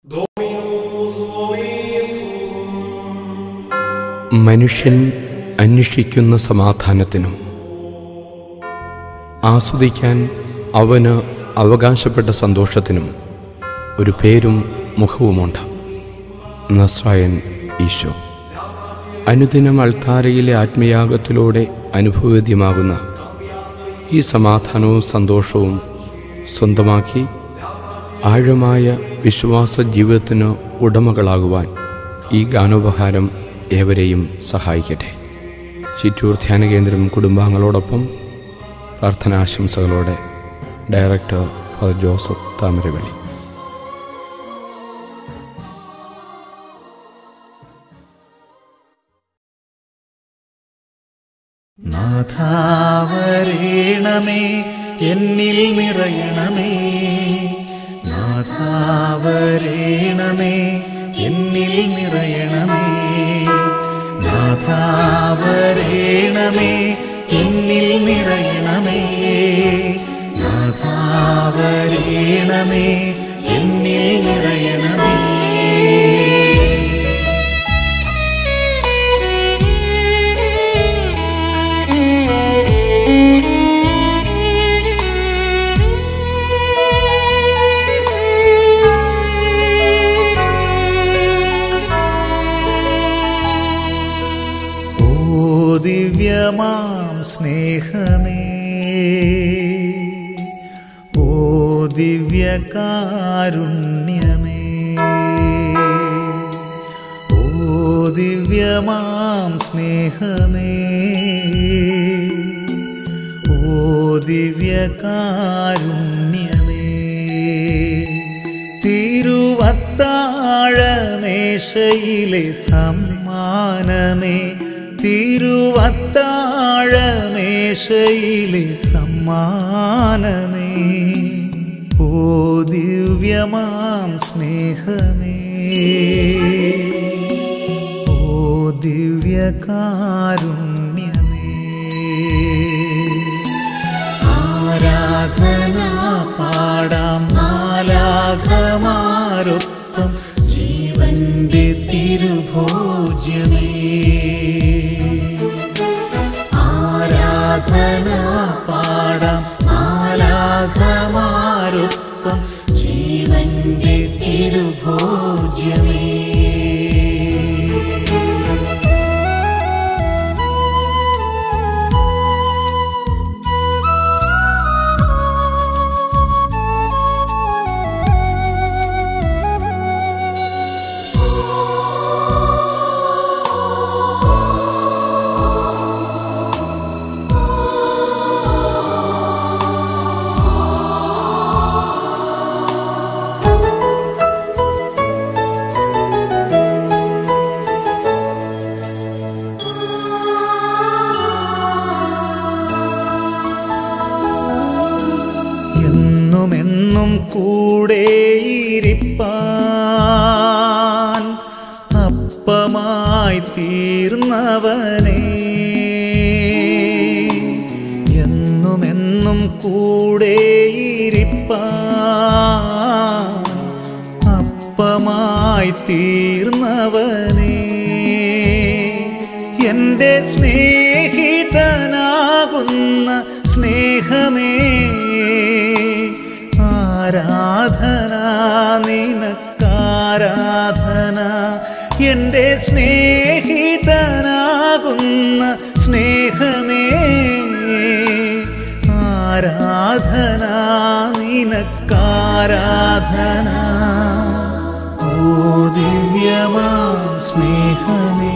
മനുഷ്യൻ അന്വേഷിക്കുന്ന സമാധാനത്തിനും ആസ്വദിക്കാൻ അവന് അവകാശപ്പെട്ട സന്തോഷത്തിനും ഒരു പേരും മുഖവുമുണ്ട് നസ്രായൻ ഈശോ അനുദിനം അൾത്താരയിലെ ആത്മയാഗത്തിലൂടെ അനുഭവവേദ്യമാകുന്ന ഈ സമാധാനവും സന്തോഷവും സ്വന്തമാക്കി ആഴമായ വിശ്വാസ ജീവിതത്തിന് ഉടമകളാകുവാൻ ഈ ഗാനോപഹാരം ഏവരെയും സഹായിക്കട്ടെ ചിറ്റൂർ ധ്യാന കേന്ദ്രം കുടുംബാംഗങ്ങളോടൊപ്പം പ്രാർത്ഥനാശംസകളോടെ ഡയറക്ടർ ഫാദർ ജോസഫ് താമരവള്ളി നാഥാവരേണമേ എന്നിൽ നിറയണമേ നാഥാവരേണമേ എന്നിൽ നിറയണമേ നാഥാവരേണമേ എന്നിൽ നിറയണമേ നാഥാവരേണമേ എന്നിൽ നിറയണമേ ഓ ദിവ്യമാം സ്നേഹമേ ഓ ദിവ്യകാരുണ്യമേ ഓ ദിവ്യമാം സ്നേഹമേ ഓ ദിവ്യകാരുണ്യമേ തിരുവത്താഴമേശയിലെ സമ്മാനമേ തിരുവത്താഴമേശയിലെ സമ്മാനമേ ഓ ദിവ്യമാം സ്നേഹമേ ഓ ദിവ്യകാരുണ്യമേ ആരാധന പാടാം മാലാഘമാരൊപ്പം ജീവന്റെ തിരുഭോജ്യമേ ആരാധന പാടാം മാലാഘമാരൊപ്പം ജീവന്റെ തിരുഭോജ്യമേ എന്നും എന്നും കൂടെയിരിപ്പാൻ അപ്പമായി തീർന്നവനെ എന്നും എന്നും കൂടെയിരിപ്പാൻ അപ്പമായി തീർന്നവനെ എൻ്റെ സ്നേഹിതനാകുന്ന സ്നേഹമേ ആരാധന നിനക്കാരാധന എൻ്റെ സ്നേഹിതനാകുന്ന സ്നേഹമേ ആരാധന നിനക്കാരാധന ഓ ദിവ്യമാം സ്നേഹമേ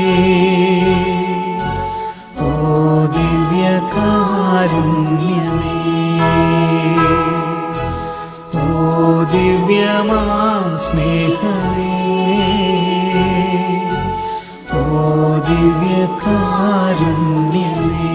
ഓ ദിവ്യകാരുണ്യമേ ഓ ദിവ്യമാം സ്നേഹമേ ഓ ദിവ്യകാരുണ്യമേ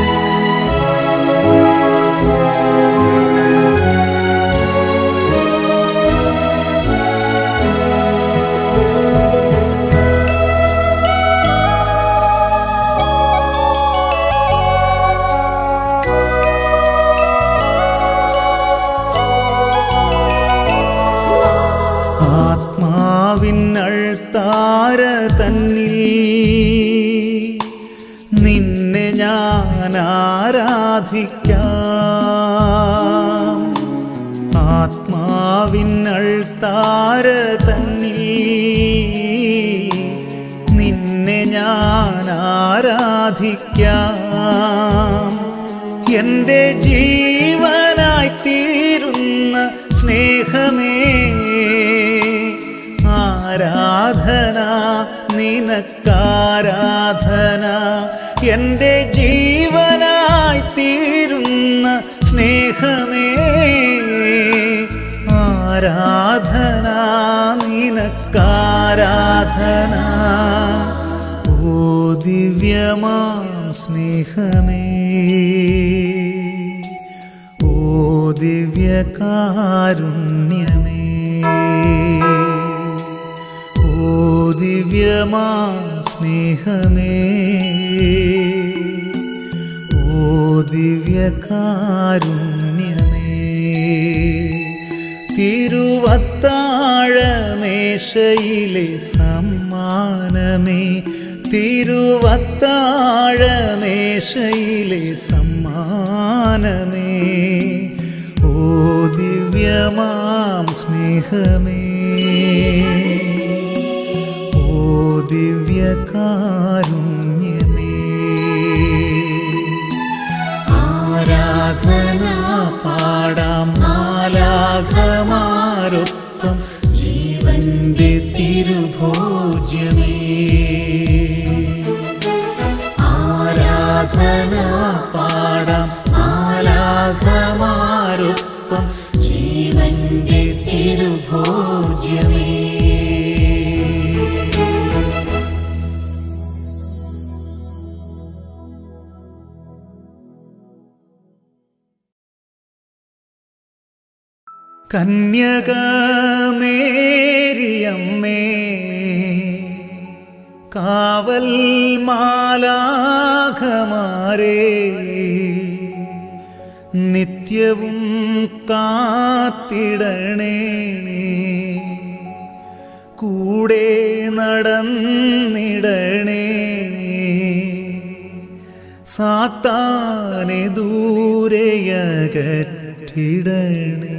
ഓ ആത്മാവിനൾത്താര തന്നിൽ നിന്നെ ഞാൻ ആരാധിക്കാം എൻ്റെ ജീവനായി തീരുന്ന സ്നേഹമേ ആരാധന നിനക്കാരാധന എൻ്റെ ജീവനായി തീരുന്ന സ്നേഹമേ ആരാധന നിനക്കാരാധന ഓ ദിവ്യമാം സ്നേഹമേ ഓ ദിവ്യകാരുണ്യമേ ഓ ദിവ്യമാം സ്നേഹമേ ഓ ദിവ്യകാരുണ്യമേ തിരുവത്താഴമേശയിലെ സമ്മാനമേ തിരുവത്താഴമേശയിലെ സമ്മാനമേ ഓ ദിവ്യമാം സ്നേഹമേ ഓ ദിവ്യകാരുണ്യമേ ആരാധന പാടാം മാലാഘമാരൊപ്പം ജീവന്റെ തിരുഭോജ്യമേ ആരാധന പാടാം മാലാഘമാരൊപ്പം ജീവന്റെ തിരുഭോജ്യമേ കന്യകമേരിയമ്മേ കാവൽ മാലാഖമാരേ നിത്യവും കാത്തിടണേ കൂടെ നടന്നിടണേ സാത്താനെ ദൂരെയകറ്റിടണേ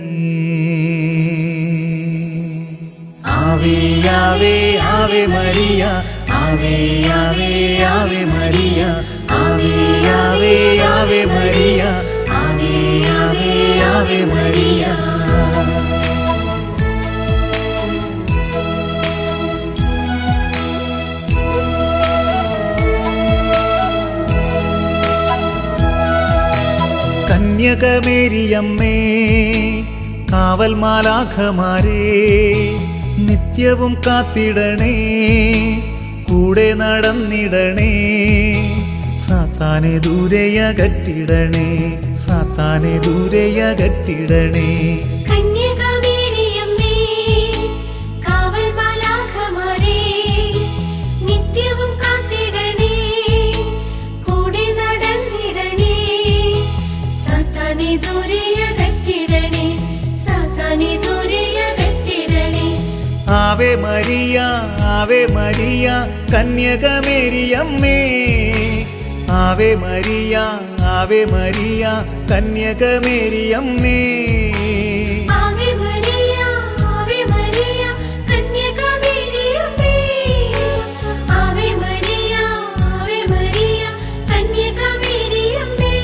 Ave Ave Ave Maria Ave Ave Ave Maria Ave Ave Ave Maria Ave Ave Ave Maria കന്യകമേരിയമ്മേ കാവൽ മാലാഖമാരേ നിത്യവും കാത്തിടണേ കൂടെ നടന്നിടണേ സാത്താനെ ദൂരെയകറ്റിടണേ സാത്താനെ ദൂരെയകറ്റിടണേ കന്യകമേരിയമ്മേ കാവൽ മാലാഖമാരേ നിത്യവും കാത്തിടണേ കൂടെ നടന്നിടണേ സാത്താനെ ദൂരെയകറ്റിടണേ സാത്താനെ ദൂരെയകറ്റിടണേ ആവേ മരിയ ആവേ മരിയ കന്യകമേരിയമ്മേ ആവേ മരിയ ആവേ മരിയ കന്യകമേരിയമ്മേ ആവേ മരിയ ആവേ മരിയ കന്യകമേരിയമ്മേ ആവേ മരിയ ആവേ മരിയ കന്യകമേരിയമ്മേ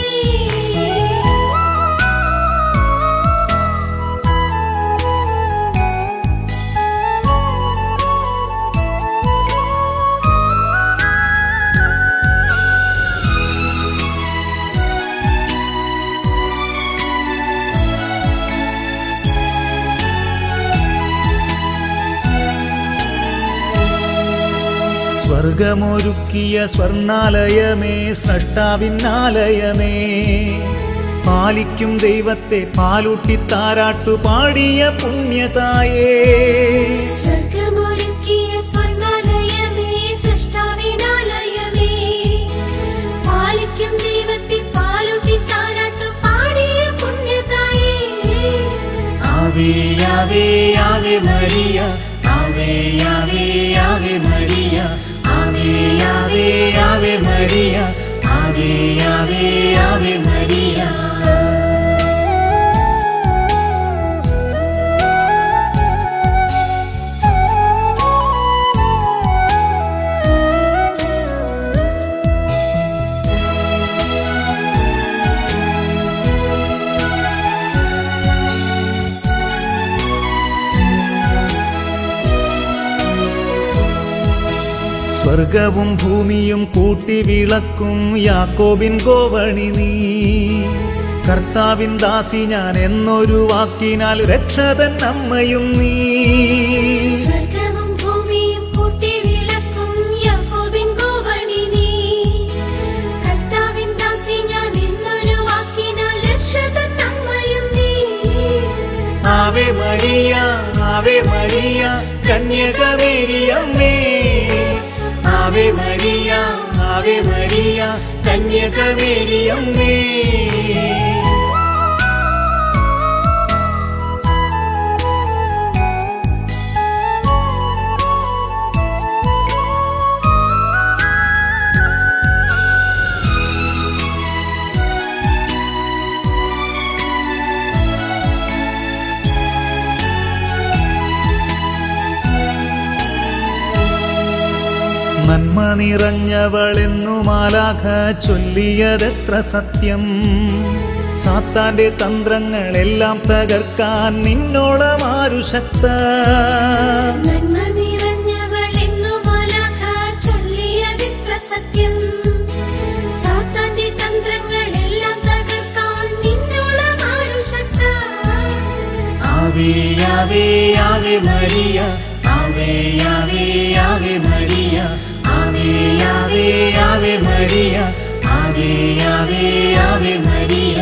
സ്വർഗമൊരുക്കിയ സ്വർണാലയമേ സ്രഷ്ടാവിന്നാലയമേ പാലിക്കും ദൈവത്തെ പാലൂട്ടി താരാട്ടു പാടിയ പുണ്യതായേ സ്വർഗമൊരുക്കിയ സ്വർഗാലയമേ സൃഷ്ടാവിനാലയമേ പാലിക്കും ദൈവത്തെ പാലൂട്ടി താരാട്ടു പാടിയ പുണ്യതായേ Ave Ave Ave Maria Ave Ave Ave Maria Ave Ave Ave Maria Ave Ave Ave Maria സ്വർഗവും ഭൂമിയും കൂട്ടി വിളക്കും യാക്കോബിൻ ഗോവണി നീ കർത്താവിൻ ദാസി ഞാൻ എന്നൊരു വാക്കിനാൽ രക്ഷതൻ അമ്മയും നീ സ്വർഗവും ഭൂമിയും കൂട്ടി വിളക്കും യാക്കോബിൻ ഗോവണി നീ കർത്താവിൻ ദാസി ഞാൻ എന്നൊരു വാക്കിനാൽ രക്ഷതൻ അമ്മയും നീ ആവേ മരിയ ആവേ മരിയ കന്യകമേരിയമ്മേ ആവേ മരിയ ആവേ മരിയ കന്യകമേരിയമ്മേ നന്മ നിറഞ്ഞവളെന്നു മാലാഖ ചൊല്ലിയതെത്ര സത്യം സാത്താന്റെ തന്ത്രങ്ങളെല്ലാം തകർക്കാൻ നിന്നോളമാരു ശക്ത നന്മ നിറഞ്ഞവളെന്നു മാലാഖ ചൊല്ലിയതിത്ര സത്യം സാത്താന്റെ തന്ത്രങ്ങളെല്ലാം തകർക്കാൻ നിന്നോളം ആരു ശക്ത Ave Ave Ave Maria Ave Ave Ave Maria Ave Ave Ave Maria Ave Ave Ave Maria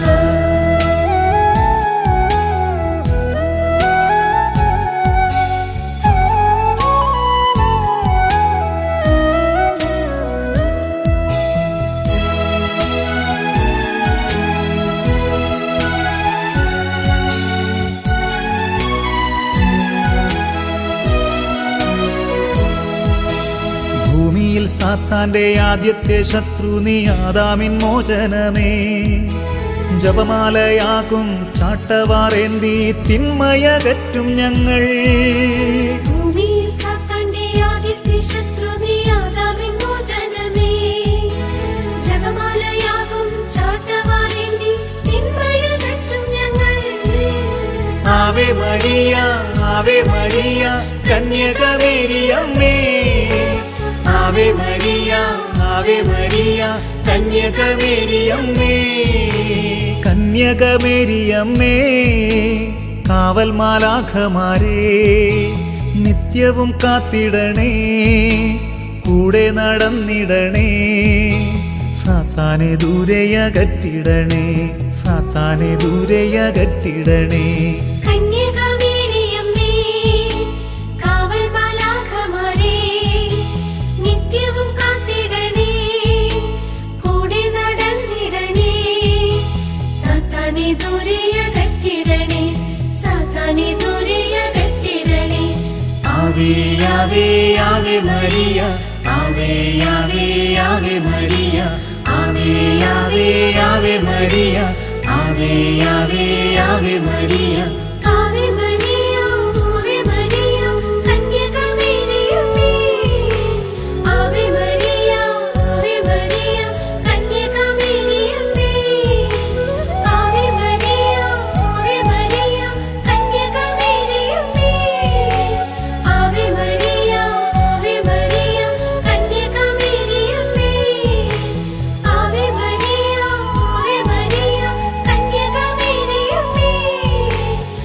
ഭൂമിയിൽ സാത്താന്റെ ആദ്യത്തെ ശത്രു നീ ആദാമിൻ മോചനമേ ജപമാലയാകും ചാട്ടവാറേന്തി തിന്മയകറ്റും ഞങ്ങൾ ഭൂമിയിൽ സാത്താന്റെ ആദ്യത്തെ ശത്രു നീ ആദാമിൻ മോചനമേ ജപമാലയാകും ചാട്ടവാറേന്തി തിന്മയകറ്റും ഞങ്ങൾ ആവേ മരിയ ആവേ മരിയ കന്യകമേരിയമ്മേ ആവേ മരിയ ആവേ മരിയ കന്യകമേരിയമ്മേ കന്യകമേരിയമ്മേ കാവൽ മാലാഖമാരേ നിത്യവും കാത്തിടണേ കൂടെ നടന്നിടണേ സാത്താനെ ദൂരെയകറ്റിടണേ സാത്താനെ ദൂരെയകറ്റിടണേ കന്യകമേരിയമ്മേ കാവൽ മാലാഖമാരേ നിത്യവും കാത്തിടണേ കൂടെ നടന്നിടണേ സാത്താനെ ദൂരെയകറ്റിടണേ സാത്താനെ ദൂരെയകറ്റിടണേ Ave Ave Ave Maria Ave Ave Ave Maria Ave Ave Ave Maria Ave Ave Ave Maria Ave Maria Ave Maria കന്യകമേരിയമ്മേ ആവേ മരിയ ആവേ മരിയ കന്യകമേരിയമ്മേ ആവേ മരിയ ആവേ മരിയ കന്യകമേരിയമ്മേ ആവേ മരിയ ആവേ മരിയ കന്യകമേരിയമ്മേ Ave Maria Ave Maria കന്യകമേരിയമ്മേ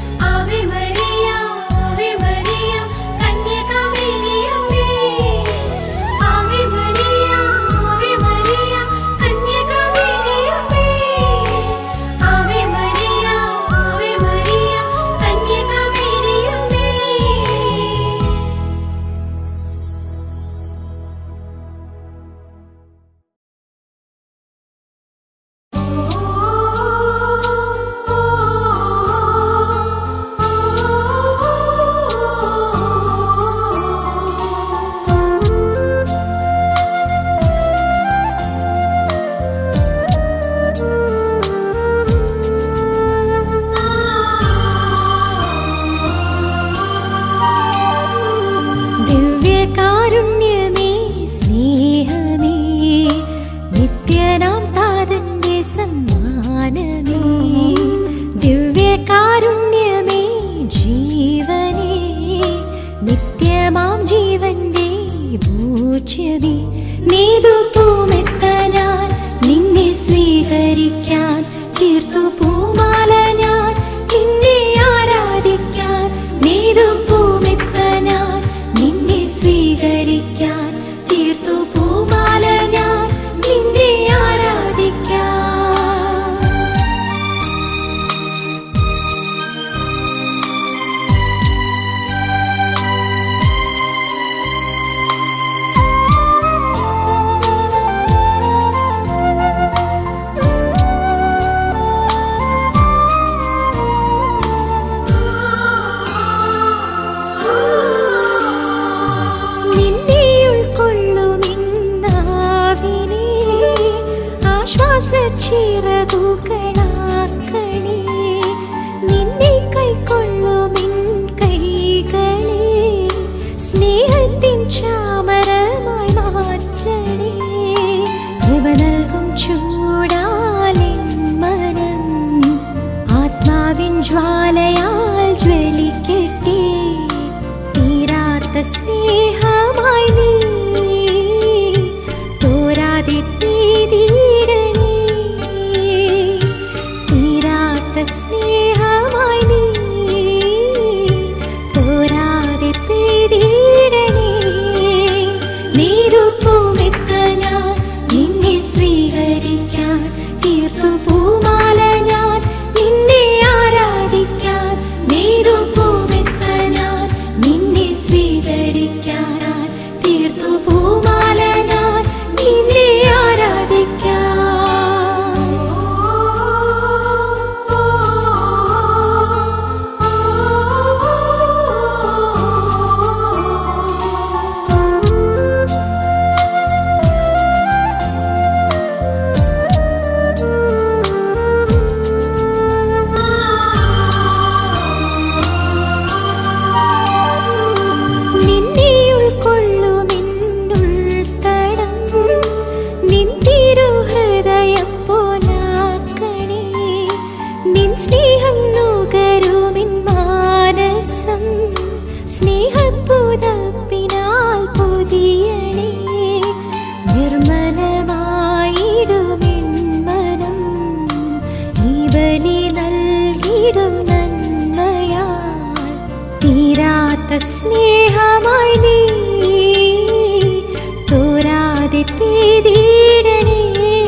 തീരാത്ത സ്നേഹമായി നീ തോരാതെ പെയ്തിടണേ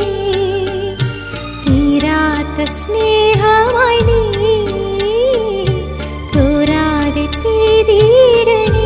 തീരാത്ത സ്നേഹമായി നീ തോരാതെ പെയ്തിടണേ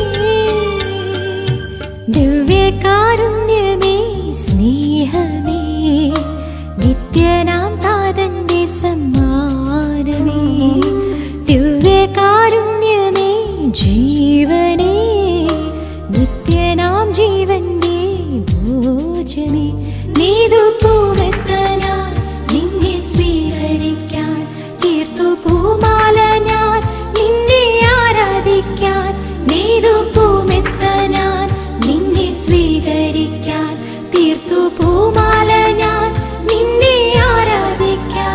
ദിവ്യകാരുണ്യമേ സ്നേഹമേ നിത്യനാം താതന്റെ സമ്മാനമേ ദിവ്യകാരുണ്യമേ ജീവനേ നിത്യനാം ജീവന്റെ ഭോജനേ നീതു പൂമെത്തനാൻ നിന്നെ സ്വീകരിക്കാൻ തീർത്തു പൂമാല ഞാൻ നിന്നെ ആരാധിക്കാൻ നീതു പൂമെത്തനാൻ നിന്നെ സ്വീകരിക്കാൻ തീർത്തു പൂമാല ഞാൻ നിന്നെ ആരാധിക്കാൻ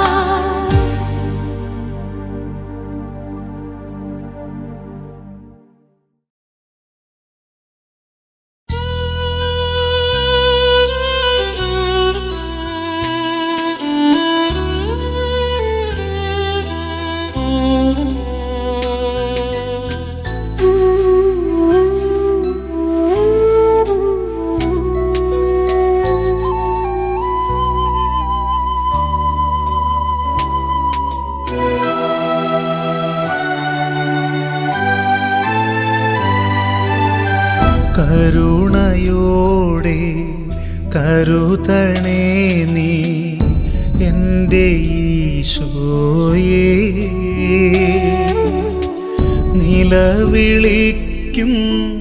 കരുണയോടെ കരുതണേ നീ എൻ്റെ ഈശോയേ നിലവിളിക്കും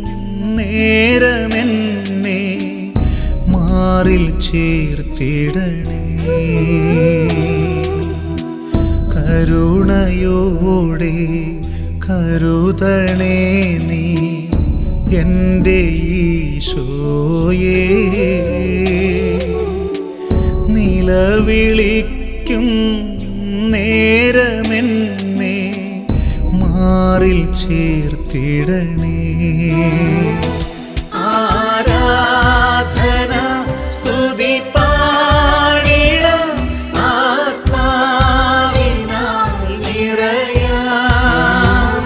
നേരമെന്നെ മാറിൽ ചേർത്തിടണേ കരുണയോടെ കരുതണേ നീ എൻ്റെ ഈശോയേ നിലവിളിക്കും നേരമെന്നെ മാറിൽ ചേർത്തിടണേ ആരാധന സ്തുതി പാടിടം ആത്മാവിനാൽ നിറയാം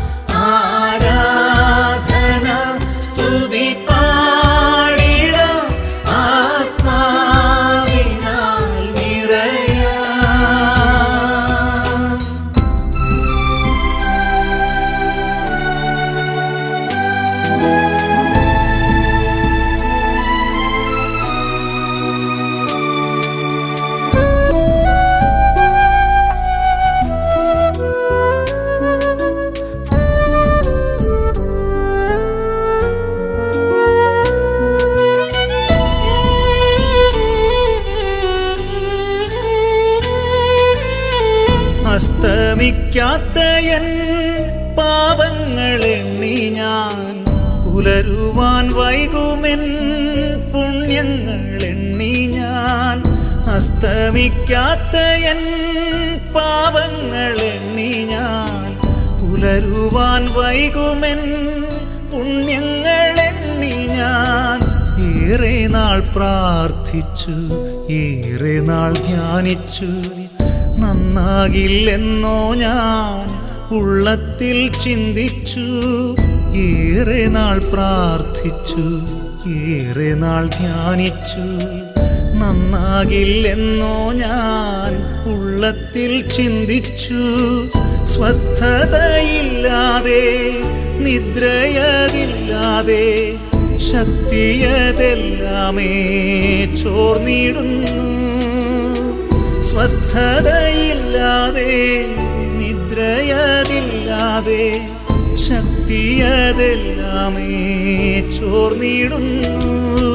ആരാധന സ്തുതി പാടിടം ആത്മാവിനാൽ നിറയാം അസ്തമിക്കാത്ത എൻ പാപങ്ങൾ എണ്ണി ഞാൻ പുലരുവാൻ വൈകുമെൻ പുണ്യങ്ങൾ എണ്ണി ഞാൻ അസ്തമിക്കാത്ത എൻ പാപങ്ങൾ എണ്ണി ഞാൻ പുലരുവാൻ വൈകുമെൻ പുണ്യങ്ങൾ എണ്ണി ഞാൻ ഏറെ നാൾ പ്രാർത്ഥിച്ചു ഏറെ നാൾ ധ്യാനിച്ചു നന്നാകില്ലെന്നോ ഞാൻ ഉള്ളത്തിൽ ചിന്തിച്ചു ഏറെ നാൾ പ്രാർത്ഥിച്ചു ഏറെ നാൾ ധ്യാനിച്ചു നന്നാകില്ലെന്നോ ഞാൻ ഉള്ളത്തിൽ ചിന്തിച്ചു സ്വസ്ഥതയില്ലാതെ നിദ്രയതില്ലാതെ ശക്തിയതെല്ലാമേ ചോർന്നിടുന്നു സ്വസ്ഥതയില്ലാതെ നിദ്രയതില്ലാതെ ശക്തിയതെല്ലാമേ ചോർന്നിടുന്നു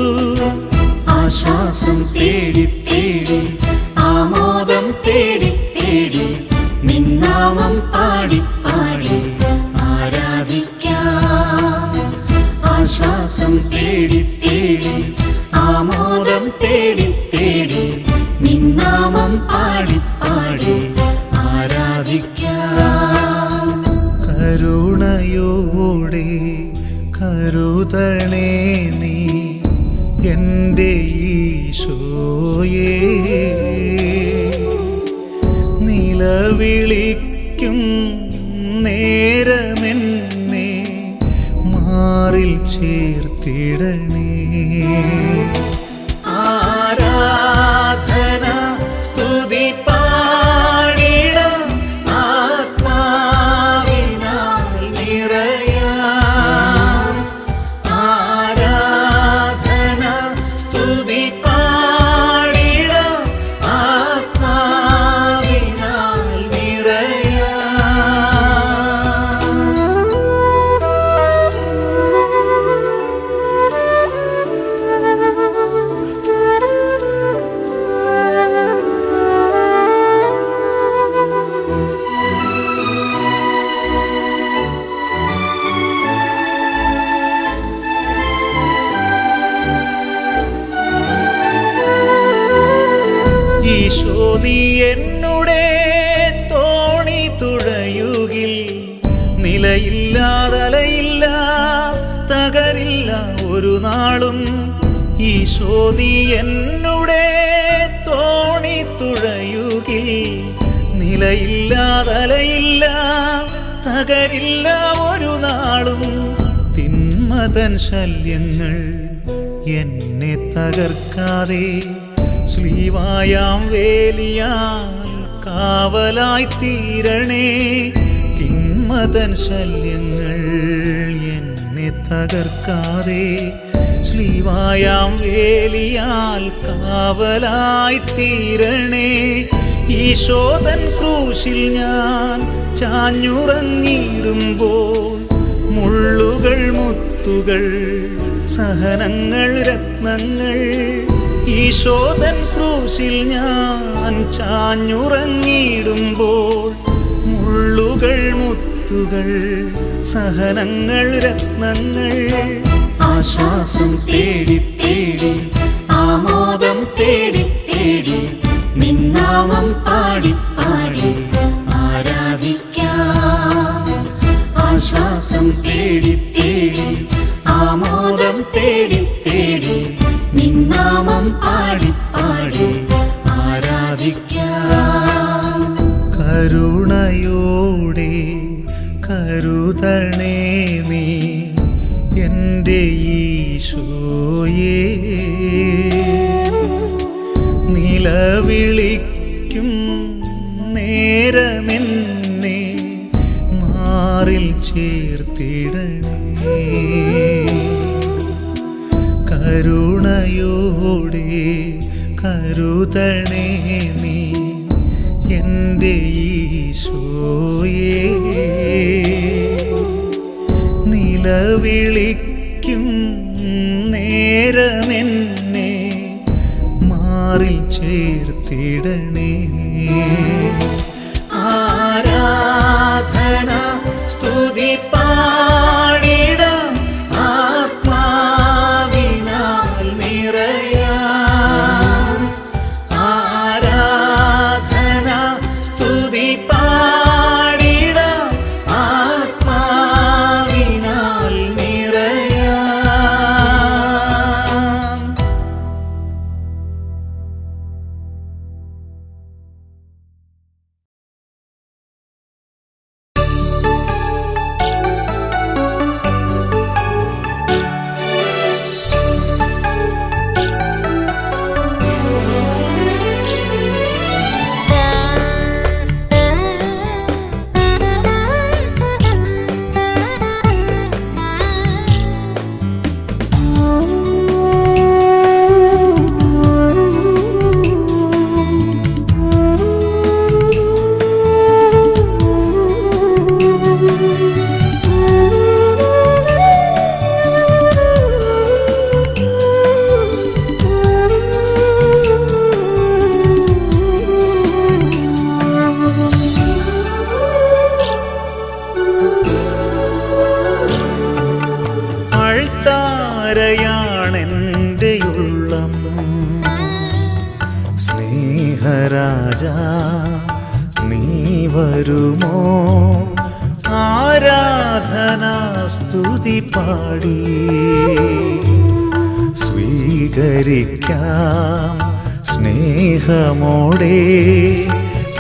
ആശ്വാസം തേടി തേടി ആമോദം തേടി തേടി നിന്നാമം പാടി പാടി ആരാധിക്കാം ആശ്വാസം തേടി തേടി ആമോദം തേടി തേടി നിന്നാമം പാടി പാടി ആരാധിക്കാം കരുണയോടെ കരുതണേ നീ എൻ്റെ ഈശോയേ നിലവിളിക്കും നേരമെന്നെ ചേർത്തിടണേ ആരാധന സ്തുതി പാടിടാം ആത്മാവിനാൽ നിറയാം ആരാധന സ്തുതി പാടിടാം ആത്മാവിനാൽ നിറയാം ഈശോ നീ എന്നുടെ തോണി തുഴയുകിൽ നിലയില്ലാതലയില്ല തകരില്ല ഒരു നാളും ഈശോ നീ എന്നുടെ തോണി തുഴയുകിൽ നിലയില്ലാതലയില്ല തകരില്ല ഒരു നാളും തിന്മതൻ ശല്യങ്ങൾ എന്നെ തകർക്കാതെ ശ്ലീവായാം വേലിയാൽ കാവലായി തീരണേ തിന്മതൻ ശല്യങ്ങൾ എന്നെ തകർക്കാതെ ശ്ലീവായാം വേലിയാൽ കാവലായി തീരണേ ഈശോതൻ ക്രൂശിൽ ഞാൻ ചാഞ്ഞുറങ്ങിടുമ്പോൾ മുള്ളുകൾ മുത്തുകൾ സഹനങ്ങൾ രത്നങ്ങൾ ഈശോതൻ ക്രൂശിൽ ഞാൻ ചാഞ്ഞുറങ്ങിടുമ്പോൾ മുള്ളുകൾ മുത്തുകൾ സഹനങ്ങൾ രത്നങ്ങൾ ആശ്വാസം തേടി തേടി ആമോദം തേടി തേടി നിന്നാമം പാടി പാടി ആരാധിക്കാം ആശ്വാസം തേടി തേടി ആമോദം തേടി തേടി നിന്നാമം പാടി പാടി ആരാധിക്കാം കരുണയോടെ കരുതണേ നീ എൻ്റെ ഈശോയേ നിലവിളിക്കും നേരമെന്നെ മാറിൽ ചേർത്തിടണേ കരുണയോടെ കരുതണേ നീ എൻ്റെ ഈശോയേ നിലവിളിക്കും നേരമെന്നെ മാറിൽ ചേർത്തിടണേ ആരാധന സ്തുതി പാടിടാം ആത്മാവിനാൽ നിറയാം ആരാധന സ്തുതി പാടിടാം ആത്മാവിനാൽ നിറയാം അൾത്താരയാണെൻ്റെ ഉള്ളം സ്നേഹരാജ നീ വരുമോ ആരാധനാ സ്തുതി പാടി സ്വീകരിക്കാം സ്നേഹമോടെ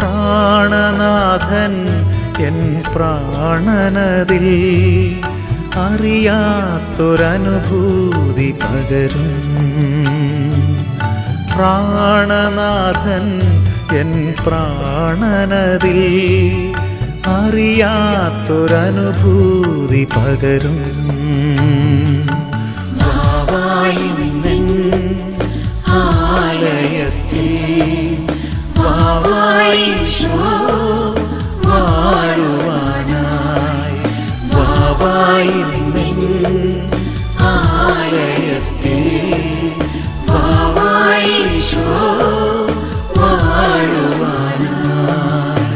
പ്രാണനാഥൻ എൻ പ്രാണനതിൽ അറിയാത്തൊരനുഭൂതി പകരും പ്രാണനാഥൻ എൻ പ്രാണനതിൽ അറിയാത്തൊരനുഭൂതി പകരും വാവായി നിന്നൻ ആലയത്തിൽ വാവായി ഈശോ വാഴുവാനായി വാവായി നിന്നൻ ആലയത്തിൽ വാവായി ഈശോ വാഴുവാനായി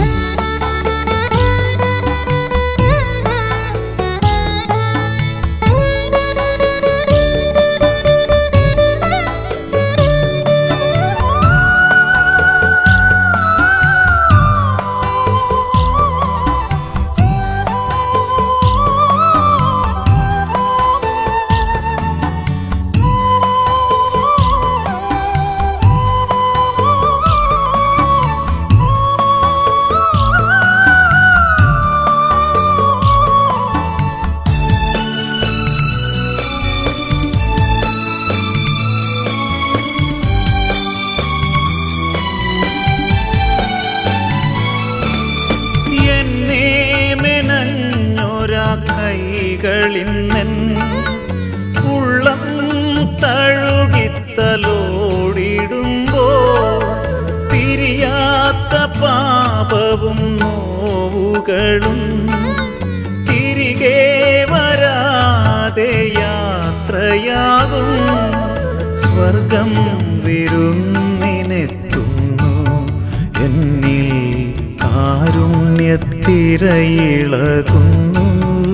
എന്നെ മെനഞ്ഞൊരാ കൈകളിന്നൻ ഉള്ളം തഴുകിത്തലോടിടുമ്പോ തിരിയാത്ത പാപവും നോവുകളും തിരികെ വരാതെ യാത്രയാകും സ്വർഗം വിരുന്നിനെത്തുന്നു എന്നിൽ കാരുണ്യത്തിരയിളകുന്നു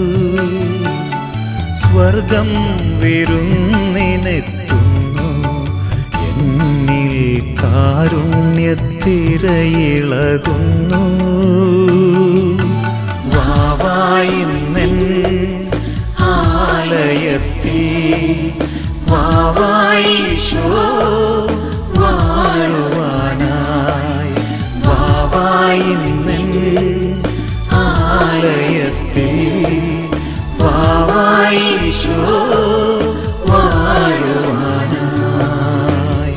സ്വർഗം വിരുന്നിനെത്തുന്നു എന്നിൽ കാരുണ്യത്തിരയിളകുന്നു വാവായി നിന്നൻ ആലയത്തിൽ വാവായി ഈശോ വാഴുവാനായി വാവായി നിന്നൻ ആലയത്തിൽ വാവായി ഈശോ വാഴുവാനായി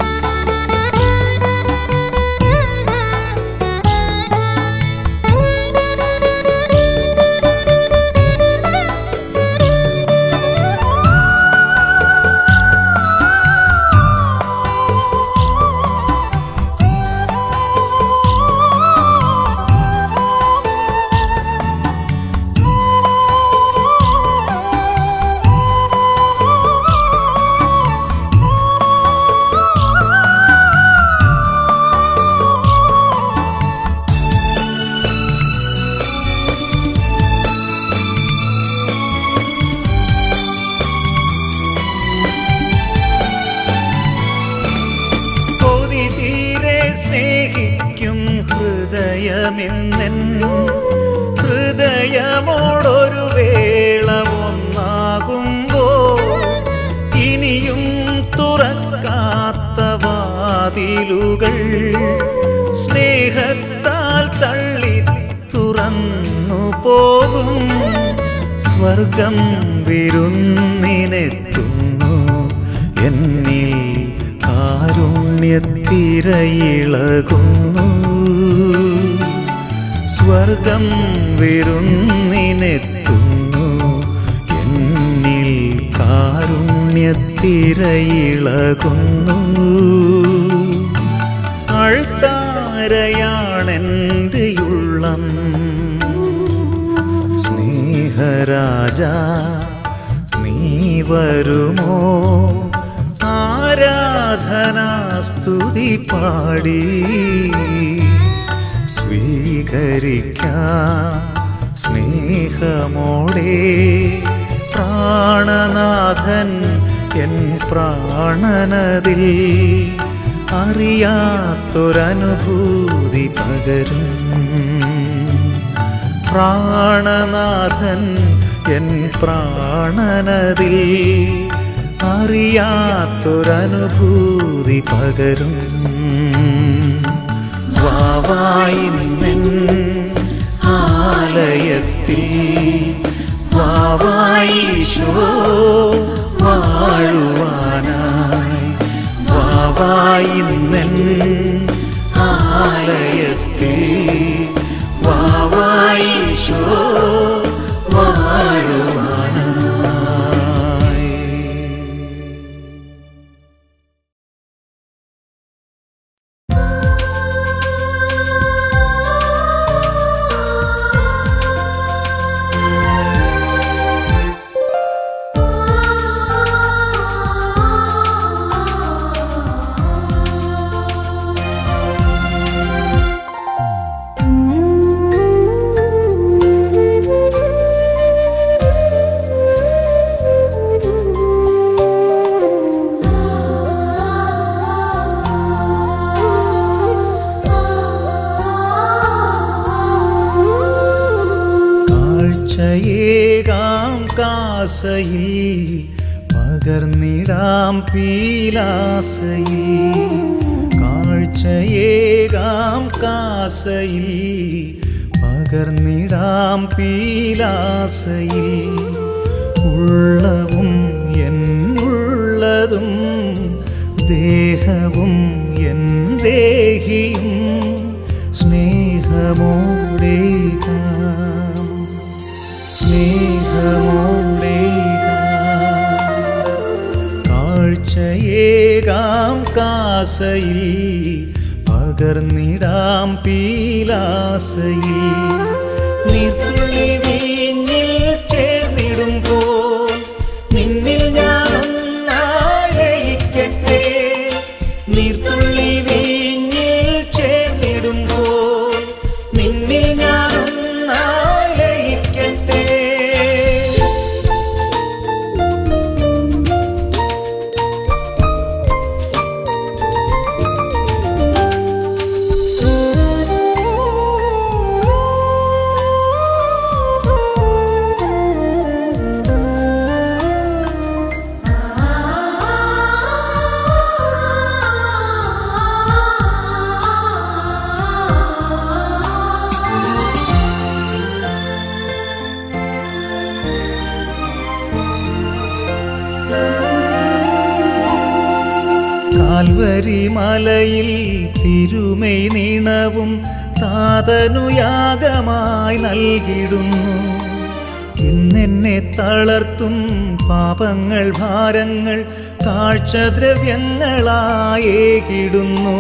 കൊതി തീരെ സ്നേഹിക്കും ഹൃദയമെന്നെൻ ഹൃദയമോടൊരു വേള ഒന്നാകുമ്പോ ഇനിയും തുറക്കാത്ത വാതിലുകൾ സ്നേഹത്താൽ തള്ളി തുറന്നു പോകും സ്വർഗം വിരുന്നിനെത്തുന്നു എന്നിൽ കാരുണ്യത്തിരയിളകുന്നു സ്വർഗം വിരുന്നിനെത്തുന്നു എന്നിൽ കാരുണ്യത്തിരയിളകുന്നു അഴ്ത്താരയാണെൻ്റെ ഉള്ളം സ്നേഹരാജ നീ വരുമോ ആരാധനാസ്തുതി പാടി സ്വീകരിക്കാം സ്നേഹമോടെ പ്രാണനാഥൻ എൻ പ്രാണനതിൽ അറിയാത്തൊരനുഭൂതി പകരും പ്രാണനാഥൻ എൻ പ്രാണനതിൽ അറിയാത്തൊരനുഭൂതി പകരും വാവായി നിന്നൻ ആലയത്തിൽ വാവായിശോ വാഴുവാനായി വാവായിന്നൻ ആലയത്തിൽ വാവായിശോ വാഴുവാനായി കാഴ്ചയേകാം കാസയിൽ പകർന്നിടാം പീലാസയിൽ കാഴ്ചയേകാം കാസയിൽ പകർന്നിടാം പീലാസയിൽ ഉള്ളവും എന്നുള്ളതും ദേഹവും എൻ ദേഹിയും സ്നേഹമോടേകാം കാഴ്ചയേകാം കാസയിൽ പകർന്നിടാം പീലാസയിൽ നീർത്തുള്ളി വീഞ്ഞിൽ ചേർന്നിടുമ്പോൾ നിന്നിൽ ഞാൻ ലയിക്കട്ടെ നീർത്തുള്ളി വീഞ്ഞിൽ ചേർന്നിടുമ്പോൾ നിന്നിൽ ഞാൻ ലയിക്കട്ടെ കാൽവരി മലയിൽ തിരുമൈ നീണവും താതനുയാഗമായി നൽകിടുന്നു ഇന്നെന്നെ തളർത്തും പാപങ്ങൾ ഭാരങ്ങൾ കാഴ്ചദ്രവ്യങ്ങളായേകിടുന്നു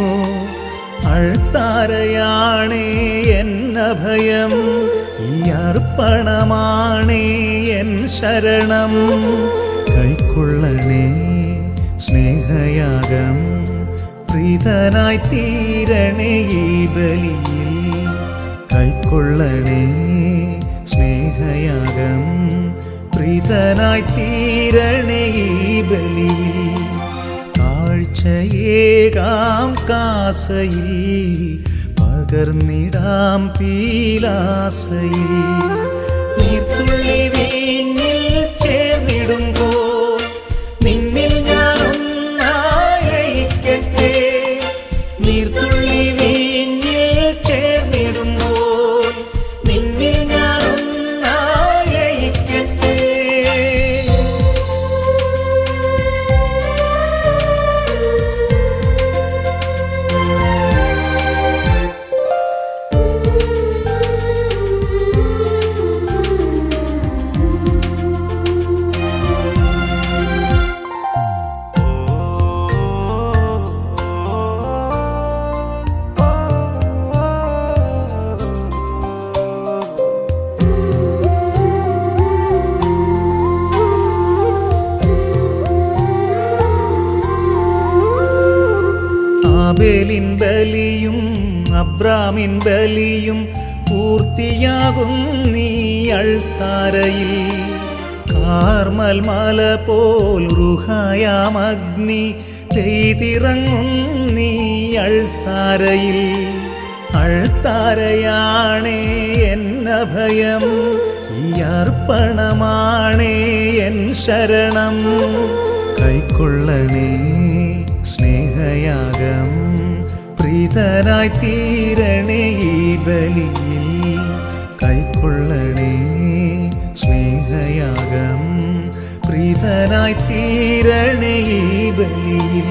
അഴ്ത്താരയാണേ എന്നഭയം ഈ അർപ്പണമാണേ എൻ ശരണം കൈക്കൊള്ളണേ സ്നേഹയാഗം പ്രീതനായി തീരണേ ഈ ബലിയിൽ കൈക്കൊള്ളണേ സ്നേഹയാഗം പ്രീതനായി തീരണേ ഈ ബലിയിൽ കാഴ്ചയേകാം കാസയിൽ പകർന്നിടാം പീലാസയിൽ നീർത്തുള്ളി വീഞ്ഞിൽ ചേർന്നിടുമ്പോൾ നിന്നിൽ ഞാൻ ലയിക്കട്ടെ നീർത്തുള്ളി വീഞ്ഞിൽ ചേർന്നിടുമ്പോൾ നിന്നിൽ ഞാൻ ലയിക്കട്ടെ ആബേലിൻ ബലിയും അബ്രാമിൻ ബലിയും പൂർത്തിയാകും നീ അൾത്താരയിൽ കാർമൽ മല പോൽ റുഹായാമഗ്നി ചെയ്തിറങ്ങും നീ അൾത്താരയിൽ അൾത്താരയാണേ എന്നഭയം ഈ അർപ്പണമാണേ എൻ ശരണം കൈക്കൊള്ളണേ സ്നേഹയാഗം പ്രീതനായി തീരണേ ഈ ബലിയിൽ കൈക്കൊള്ളണേ സ്നേഹയാഗം പ്രീതനായി തീരണേ ഈ ബലിയിൽ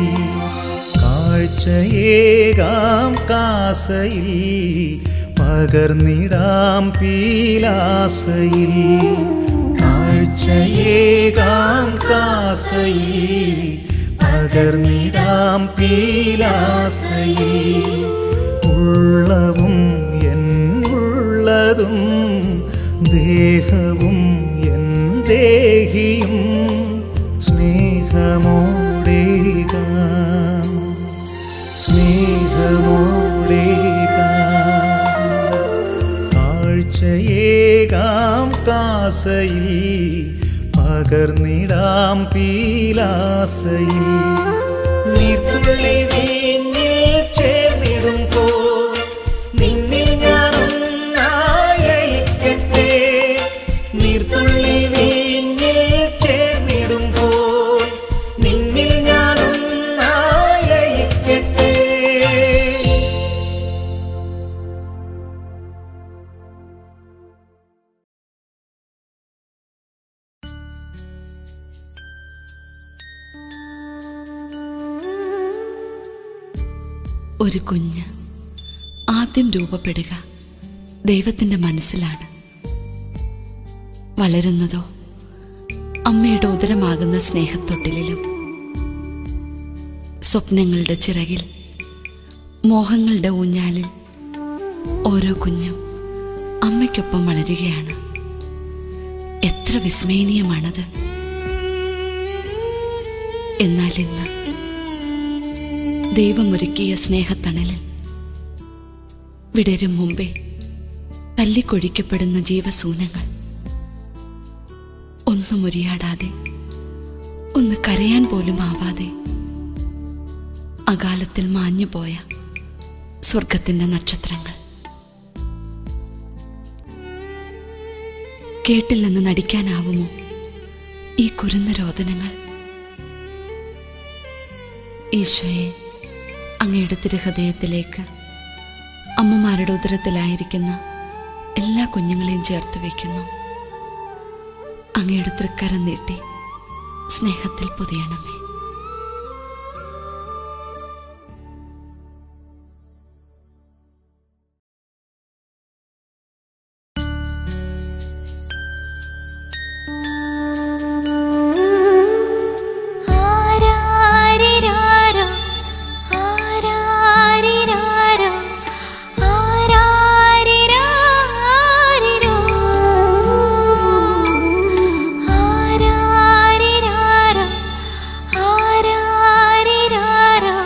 കാഴ്ചയേകാം കാസയിൽ പകർന്നിടാം പീലാസയിൽ കാഴ്ചയേകാം കാസയിൽ പകർന്നിടാം പീലാസയിൽ ഉള്ളവും എൻ ഉള്ളതും ദേഹവും എൻ ദേഹിയും സ്നേഹമോടേകാം സ്നേഹമോടേകാം കാഴ്ചയേകാം കാസയിൽ പകർന്നിടാം പീലാസയിൽ നീർത്തുള്ളി വീഞ്ഞിൽ ചേർന്നിടുമ്പോ നിന്നിൽ ഞാനൊന്നായിരിക്കട്ടെ നീർത്തുള്ളി വീഞ്ഞിൽ ചേർന്നിടുമ്പോ നിന്നിൽ ഞാനൊന്നായിരിക്കട്ടെ ഒരു കുഞ്ഞ് ആദ്യം രൂപപ്പെടുക ദൈവത്തിൻ്റെ മനസ്സിലാണ് വളരുന്നതോ അമ്മയുടെ ഉദരമാകുന്ന സ്നേഹത്തൊട്ടിലും സ്വപ്നങ്ങളുടെ ചിറകിൽ മോഹങ്ങളുടെ ഊഞ്ഞാലിൽ ഓരോ കുഞ്ഞും അമ്മയ്ക്കൊപ്പം വളരുകയാണ് എത്ര വിസ്മയനീയമാണത് എന്നാൽ ഇന്ന് ദൈവമൊരുക്കിയ സ്നേഹത്തണലിൽ വിടരും മുമ്പേ തല്ലിക്കൊഴിക്കപ്പെടുന്ന ജീവസൂനങ്ങൾ ഒന്നും ഉരിയാടാതെ ഒന്ന് കരയാൻ പോലും ആവാതെ അകാലത്തിൽ മാഞ്ഞുപോയ സ്വർഗത്തിന്റെ നക്ഷത്രങ്ങൾ കേട്ടില്ലെന്ന് നടിക്കാനാവുമോ ഈ കുരുന്ന രോദനങ്ങൾ ഈശോയെ അങ്ങയുടെ തിരുഹൃദയത്തിലേക്ക് അമ്മമാരുടെ ഉദരത്തിലായിരിക്കുന്ന എല്ലാ കുഞ്ഞുങ്ങളെയും ചേർത്ത് വയ്ക്കുന്നു അങ്ങയുടെ തൃക്കരം നീട്ടി സ്നേഹത്തിൽ പൊതിയണമേ ആരാരിരാരോ ആരാരിരാരോ ആരാരിരാരിരോ ആരാരിരാരോ ആരാരിരാരോ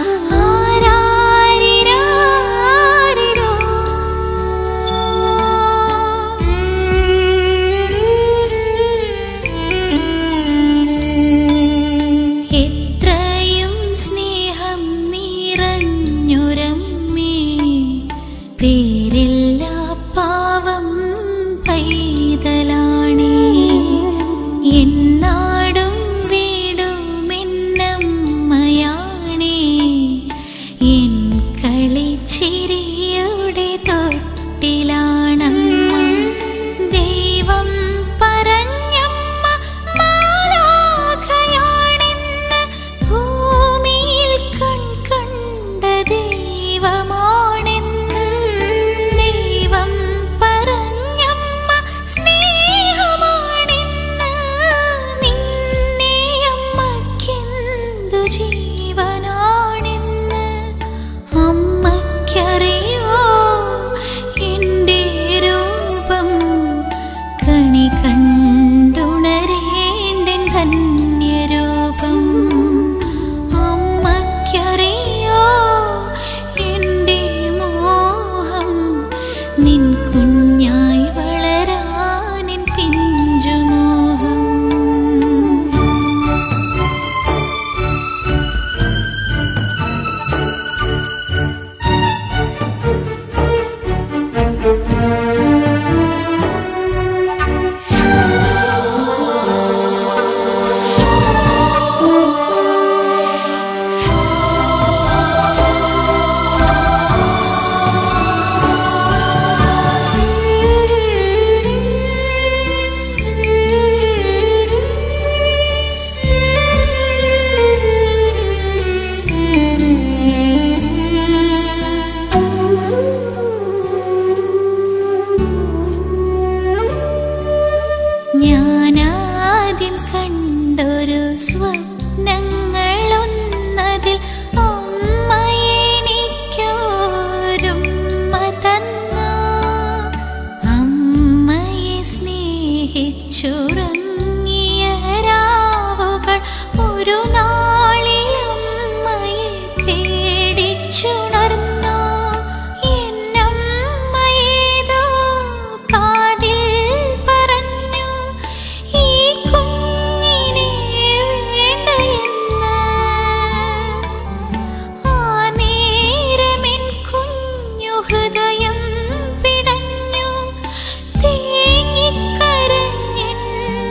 ആരാരിരാരിരോ എത്രയും സ്നേഹം നിറഞ്ഞുരമ്മേ പേരില്ല പാവം പൈതലാണേ എന്നാടും വീടും എന്നമ്മയാണേ എൻ കളിച്ചിരിയുടെ തൊട്ടിലാണമ്മ ദൈവം പറഞ്ഞമ്മ മാലാഖയാണെന്ന് ഭൂമിയിൽ കൺകണ്ട ദൈവമാണെന്ന് ദൈവം പറഞ്ഞമ്മ സ്നേഹമാണെന്ന് നിന്നെ അമ്മയ്ക്കെന്തു ജീവനാണെന്ന് അമ്മയ്ക്കറിയോ എൻ്റെ രൂപം കണി കണ്ടുണരേണ്ടൻ ധന്യരൂപം അമ്മയ്ക്കറിയോ എൻ്റെ മോഹം നിൻ കുഞ്ഞായി വളരാനിൻ പിഞ്ചുമോഹം ആ ഞാനാദ്യം കണ്ടൊരു സ്വപ്നങ്ങളൊന്നതിൽ അമ്മയെനിക്കൊരുമ്മ തന്നു അമ്മയെ സ്നേഹിച്ചുറങ്ങിയ രാവുകൾ ഒരു നാളിൽ അമ്മയെ പേടിച്ചുണർന്നു എന്നമ്മയേതോ കാതിൽ പറഞ്ഞു ഈ കുഞ്ഞിനെ വേണ്ടയെന്ന് ആ നേരമെൻ കുഞ്ഞു ഹൃദയം പിടഞ്ഞു തേങ്ങിക്കരഞ്ഞെൻ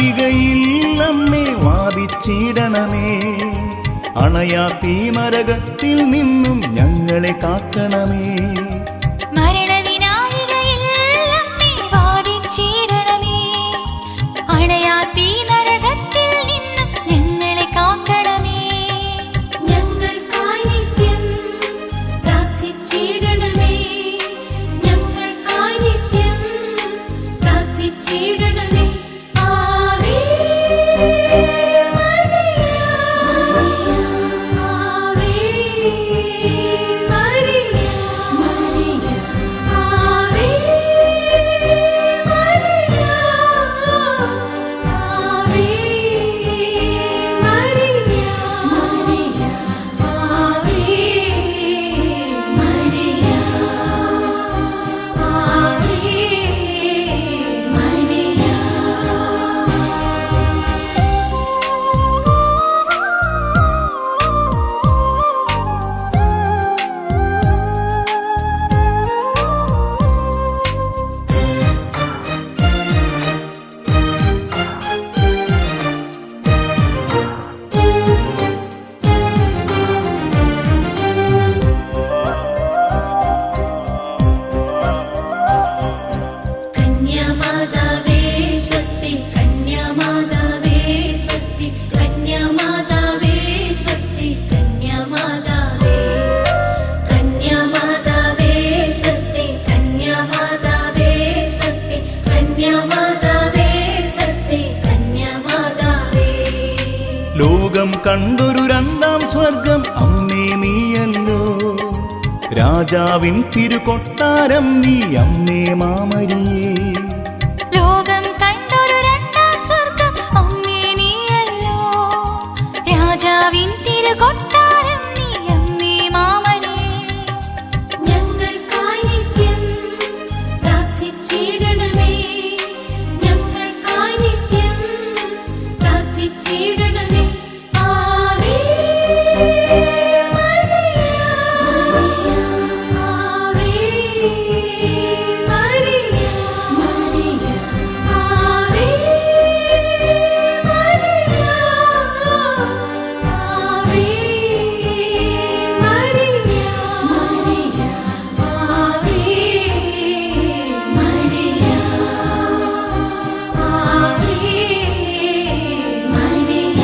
നാഴികയിൽ അമ്മേ വാദിച്ചിടണമേ അണയാത്തീ നരകത്തിൽ നിന്നും ഞങ്ങളെ കാക്കണമേ മരണവിനാഴികയിൽ അമ്മേ വാദിച്ചിടണമേ. അണയാത്തീ നരകത്തിൽ നിന്നും ഞങ്ങളെ കാക്കണമേ ഞങ്ങൾക്കായി നിത്യം പ്രാർത്ഥിച്ചിടണമേ ഞങ്ങൾക്കായി നിത്യം പ്രാർത്ഥിച്ചിടണമേ Ave Maria Ave Maria Maria Ave Maria Ave Maria Maria Ave Maria Ave Maria കന്യാമാതാവേ സ്വസ്തി കന്യാമാതാവേ സ്വസ്തി കന്യാമാതാവേ സ്വസ്തി കന്യാമാതാവേ കന്യാമാതാവേ സ്വസ്തി കന്യാമാതാവേ സ്വസ്തി കന്യാമാതാവേ സ്വസ്തി കന്യാമാതാവേ ലോകം കണ്ടൊരു രണ്ടാം സ്വർഗം അമ്മേ നീയല്ലോ രാജാവിൻ തിരുകൊട്ടാരം നീ അമ്മേ മാമരിയേ ലോകം കണ്ടൊരു രണ്ടാം സ്വർഗം അമ്മേ നീയല്ലോ രാജാവിൻ തിരുകൊട്ടാരം നീ അമ്മേ മാമനേ ഞങ്ങൾക്കായി നിത്യം പ്രാർത്ഥിച്ചിടണമേ ഞങ്ങൾക്കായി നിത്യം പ്രാർത്ഥിച്ചിടണമേ Ave Maria Ave Maria Maria Ave Maria Ave Maria Maria Ave Maria Ave Maria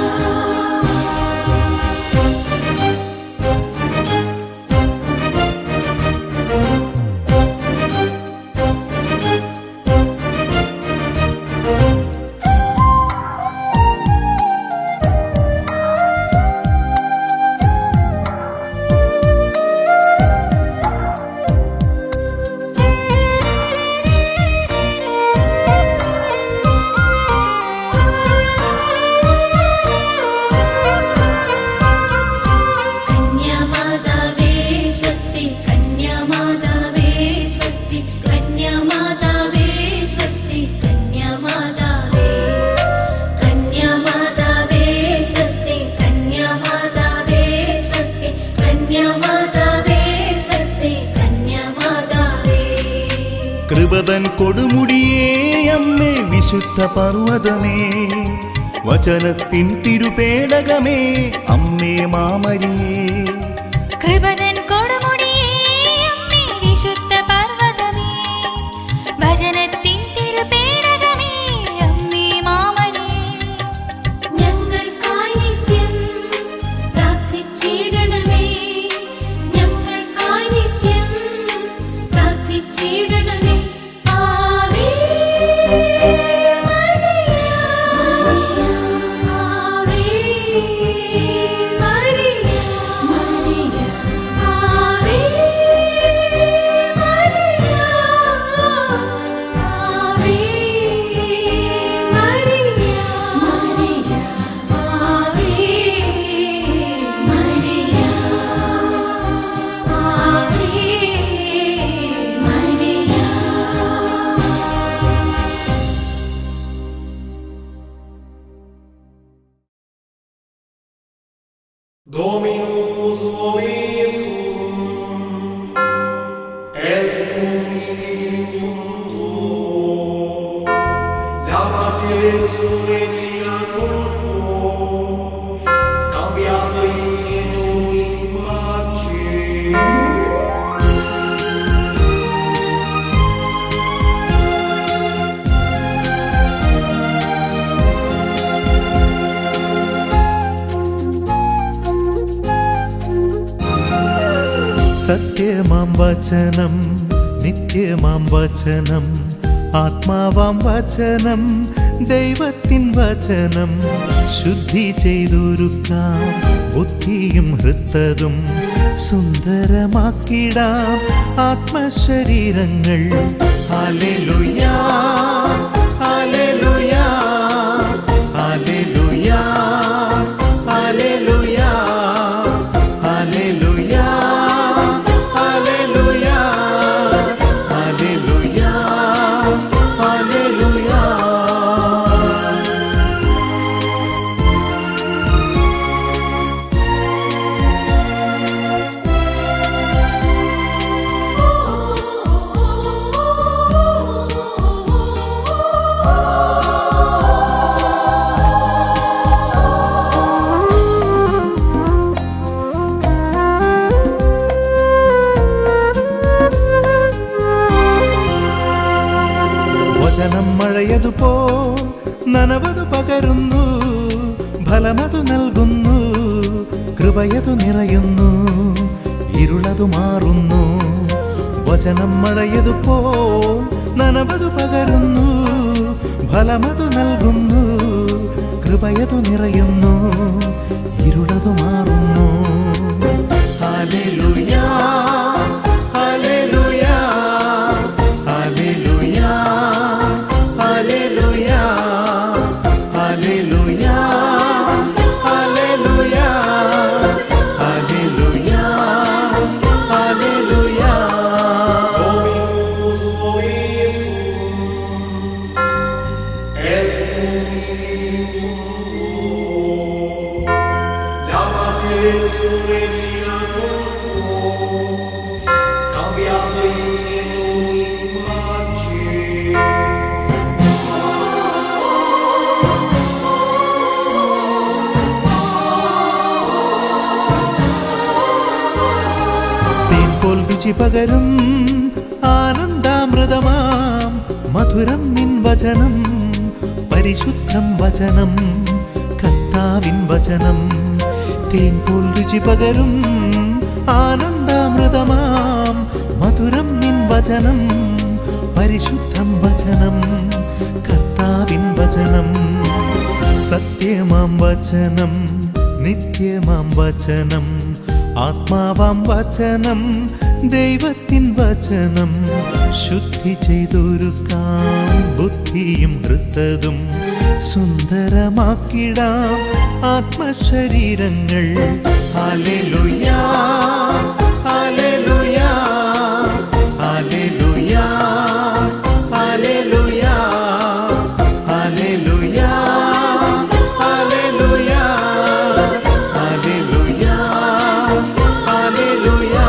കന്യാമാതാവേ സ്വസ്തി കന്യാമാതാവേ സ്വസ്തി കന്യാമാതാവേ സ്വസ്തി കന്യാമാതാവേ കന്യാമാതാവേ സ്വസ്തി കന്യാമാതാവേ സ്വസ്തി കന്യാമാതാവേ സ്വസ്തി കന്യാമാതാവേ കൃപതൻ കൊടുമുടിയേ അമ്മേ വിശുദ്ധ പർവ്വതമേ വചനത്തിൻ തിരുപേടകമേ അമ്മേ മാമരിയേ കൃപതൻ കൊടുമുടിയേ അമ്മേ വിശുദ്ധ പർവ്വതമേ ഭജനത്തിൻ തിരുപേടകമേ അമ്മേ മാമനേ ഞങ്ങൾക്കായി നിത്യം പ്രാർത്ഥിച്ചിടണമേ ഞങ്ങൾക്കായി നിത്യം പ്രാർത്ഥിച്ചിടണമേ Ave Maria Ave Maria Maria Ave Maria Ave Maria Maria Ave Maria Ave Maria Dominus vobiscum, et cum spiritum tuo, la pace Scambiate insieme in pace. സത്യമാം വചനം നിത്യമാം വചനം ആത്മാവാം വചനം ദൈവത്തിൻ വചനം ശുദ്ധി ചെയ്തൊരുക്കാം ബുദ്ധിയും ഹൃത്തതും സുന്ദരമാക്കിടാം ആത്മശരീരങ്ങൾ ഹല്ലേലൂയാ ഹല്ലേലൂയാ ഹല്ലേലൂയാ ഹല്ലേലൂയാ ഹല്ലേലൂയാ ഹല്ലേലൂയാ ഹല്ലേലൂയാ ഹല്ലേലൂയാ വചനം മഴയതുപോ നനവതു പകരുന്നു ഫലമതു നൽകുന്നു കൃപയതു നിറയുന്നു ഇരുളതു മാറുന്നു വചനം മഴയതുപോ നനവതു പകരുന്നു ഫലമതു നൽകുന്നു കൃപയതു നിറയുന്നു ഇരുളതു മാറുന്നു ഹല്ലേലൂയാ ഹല്ലേലൂയാ ഹല്ലേലൂയാ ഹല്ലേലൂയാ ഹല്ലേലൂയാ ഹല്ലേലൂയാ ഹല്ലേലൂയാ ഹല്ലേലൂയാ Dominus vobiscum. Et cum spiritum tuo. Lavace resurrectione tuo. Scambiate insieme in pace. തേൻ പോൽ രുചി പകരും ആനന്ദാമൃതമാം മധുരം നിൻ വചനം പരിശുദ്ധം വചനം കർത്താവിൻ വചനം തേൻ പോൽ രുചി പകരും ആനന്ദാമൃതമാം മധുരം നിൻ വചനം പരിശുദ്ധം വചനം കർത്താവിൻ വചനം സത്യമാം വചനം നിത്യമാം വചനം ആത്മാവാം വചനം ദൈവത്തിൻ വചനം ശുദ്ധി ചെയ്തൊരുക്കാം ബുദ്ധിയും ഹൃത്തതും സുന്ദരമാക്കിടാം ആത്മശരീരങ്ങൾ ഹല്ലേലൂയാ ഹല്ലേലൂയാ ഹല്ലേലൂയാ ഹല്ലേലൂയാ ഹല്ലേലൂയാ ഹല്ലേലൂയാ ഹല്ലേലൂയാ ഹല്ലേലൂയാ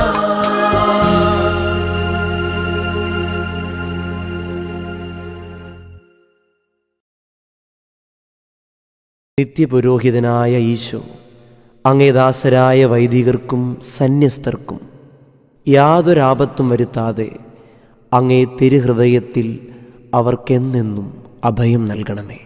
നിത്യപുരോഹിതനായ ഈശോ അങ്ങേദാസരായ വൈദികർക്കും സന്യസ്തർക്കും യാതൊരാപത്തും വരുത്താതെ അങ്ങേ തിരുഹൃദയത്തിൽ അവർക്കെന്നെന്നും അഭയം നൽകണമേ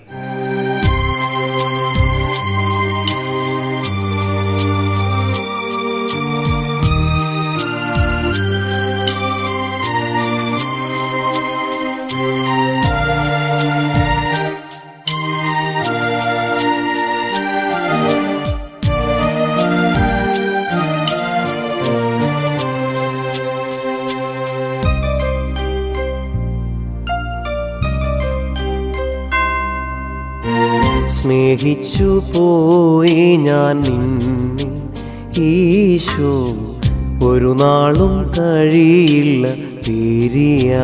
സ്നേഹിച്ചു പോയി ഞാൻ നിന്നെ ഈശോ ഒരു നാളും കഴിയില്ല തീരിയാ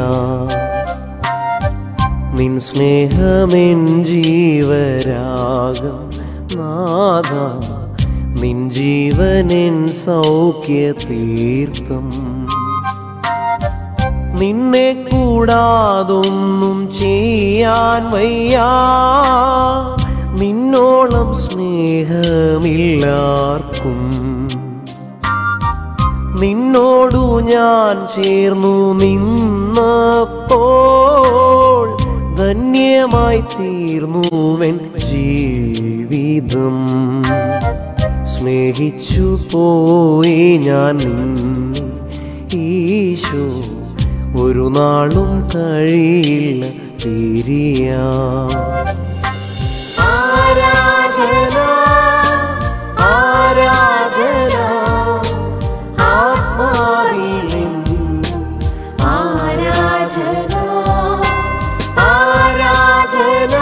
നിൻ സ്നേഹമെൻ ജീവരാഗം നാഥ നിൻ ജീവനെൻ സൗഖ്യ തീർത്ഥം നിന്നെ കൂടാതൊന്നും ചെയ്യാൻ വയ്യാ നിന്നോളം സ്നേഹമില്ലാർക്കും നിന്നോടു ഞാൻ ചേർന്നു നിന്നപ്പോൾ ധന്യമായി തീർന്നുവൻ ജീവിതം സ്നേഹിച്ചു പോയി ഞാൻ നിന്നെ ഈശോ ഒരു നാളും കഴിയില്ല തിരിയാ ആരാധന ആരാധന ആത്മാവിലെന്നും ആരാധന ആരാധന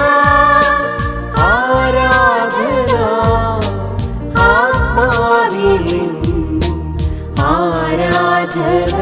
ആരാധന ആത്മാവിലെന്നും ആരാധന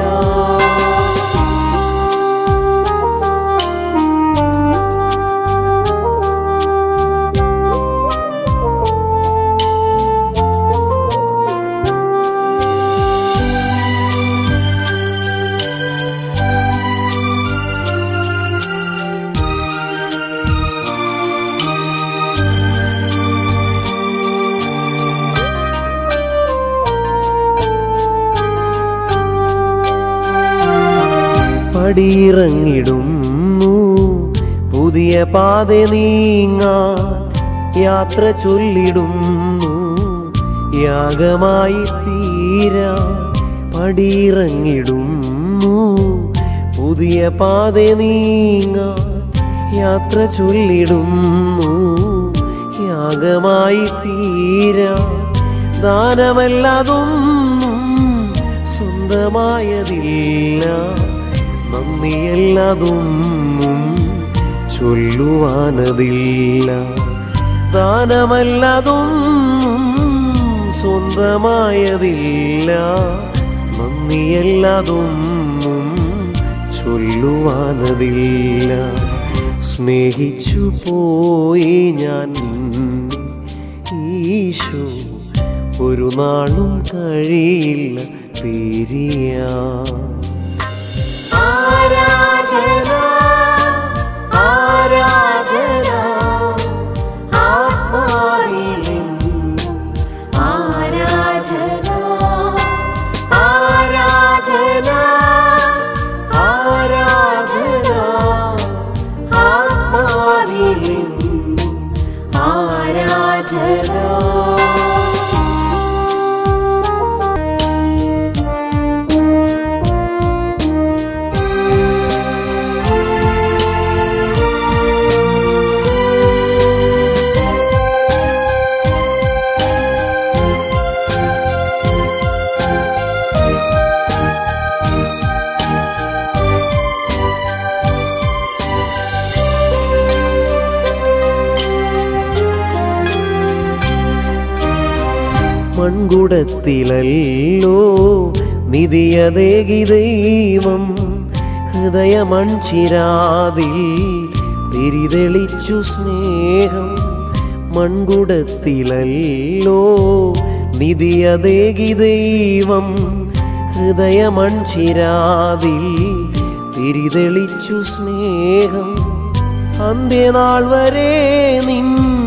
പടിയിറങ്ങിടുന്നു പുതിയ പാത നീങ്ങാൻ യാത്ര ചൊല്ലിടുന്നു യാഗമായി തീരാ പടിയിറങ്ങിടുന്നു പുതിയ പാത നീങ്ങാൻ യാത്ര ചൊല്ലിടുന്നു യാഗമായി തീരാ ദാനമല്ലാതൊന്നും സ്വന്തമായതില്ല നന്ദിയല്ലാതൊന്നും ചൊല്ലുവാനതില്ല ദാനമല്ലാതൊന്നും സ്വന്തമായതില്ല നന്ദിയല്ലാതൊന്നും ചൊല്ലുവാനതില്ല സ്നേഹിച്ചു പോയി ഞാൻ നിന്നെ ഈശോ ഒരു നാളും കഴിയില്ല തിരിയാ ആരാധന ആരാധന ആത്മാവിലെന്നും ആരാധന ആരാധന ആരാധന ആത്മാവിലെന്നും ആരാധന മൺകുടത്തിലല്ലോ നിധിയതേകി ദൈവം ഹൃദയമൺചിരാതിൽ തിരിതെളിച്ചു സ്നേഹം മൺകുടത്തിലല്ലോ നിധിയതേകി ദൈവം ഹൃദയമൺചിരാതിൽ തിരിതെളിച്ചു സ്നേഹം അന്ത്യനാൾ വരെ നിൻ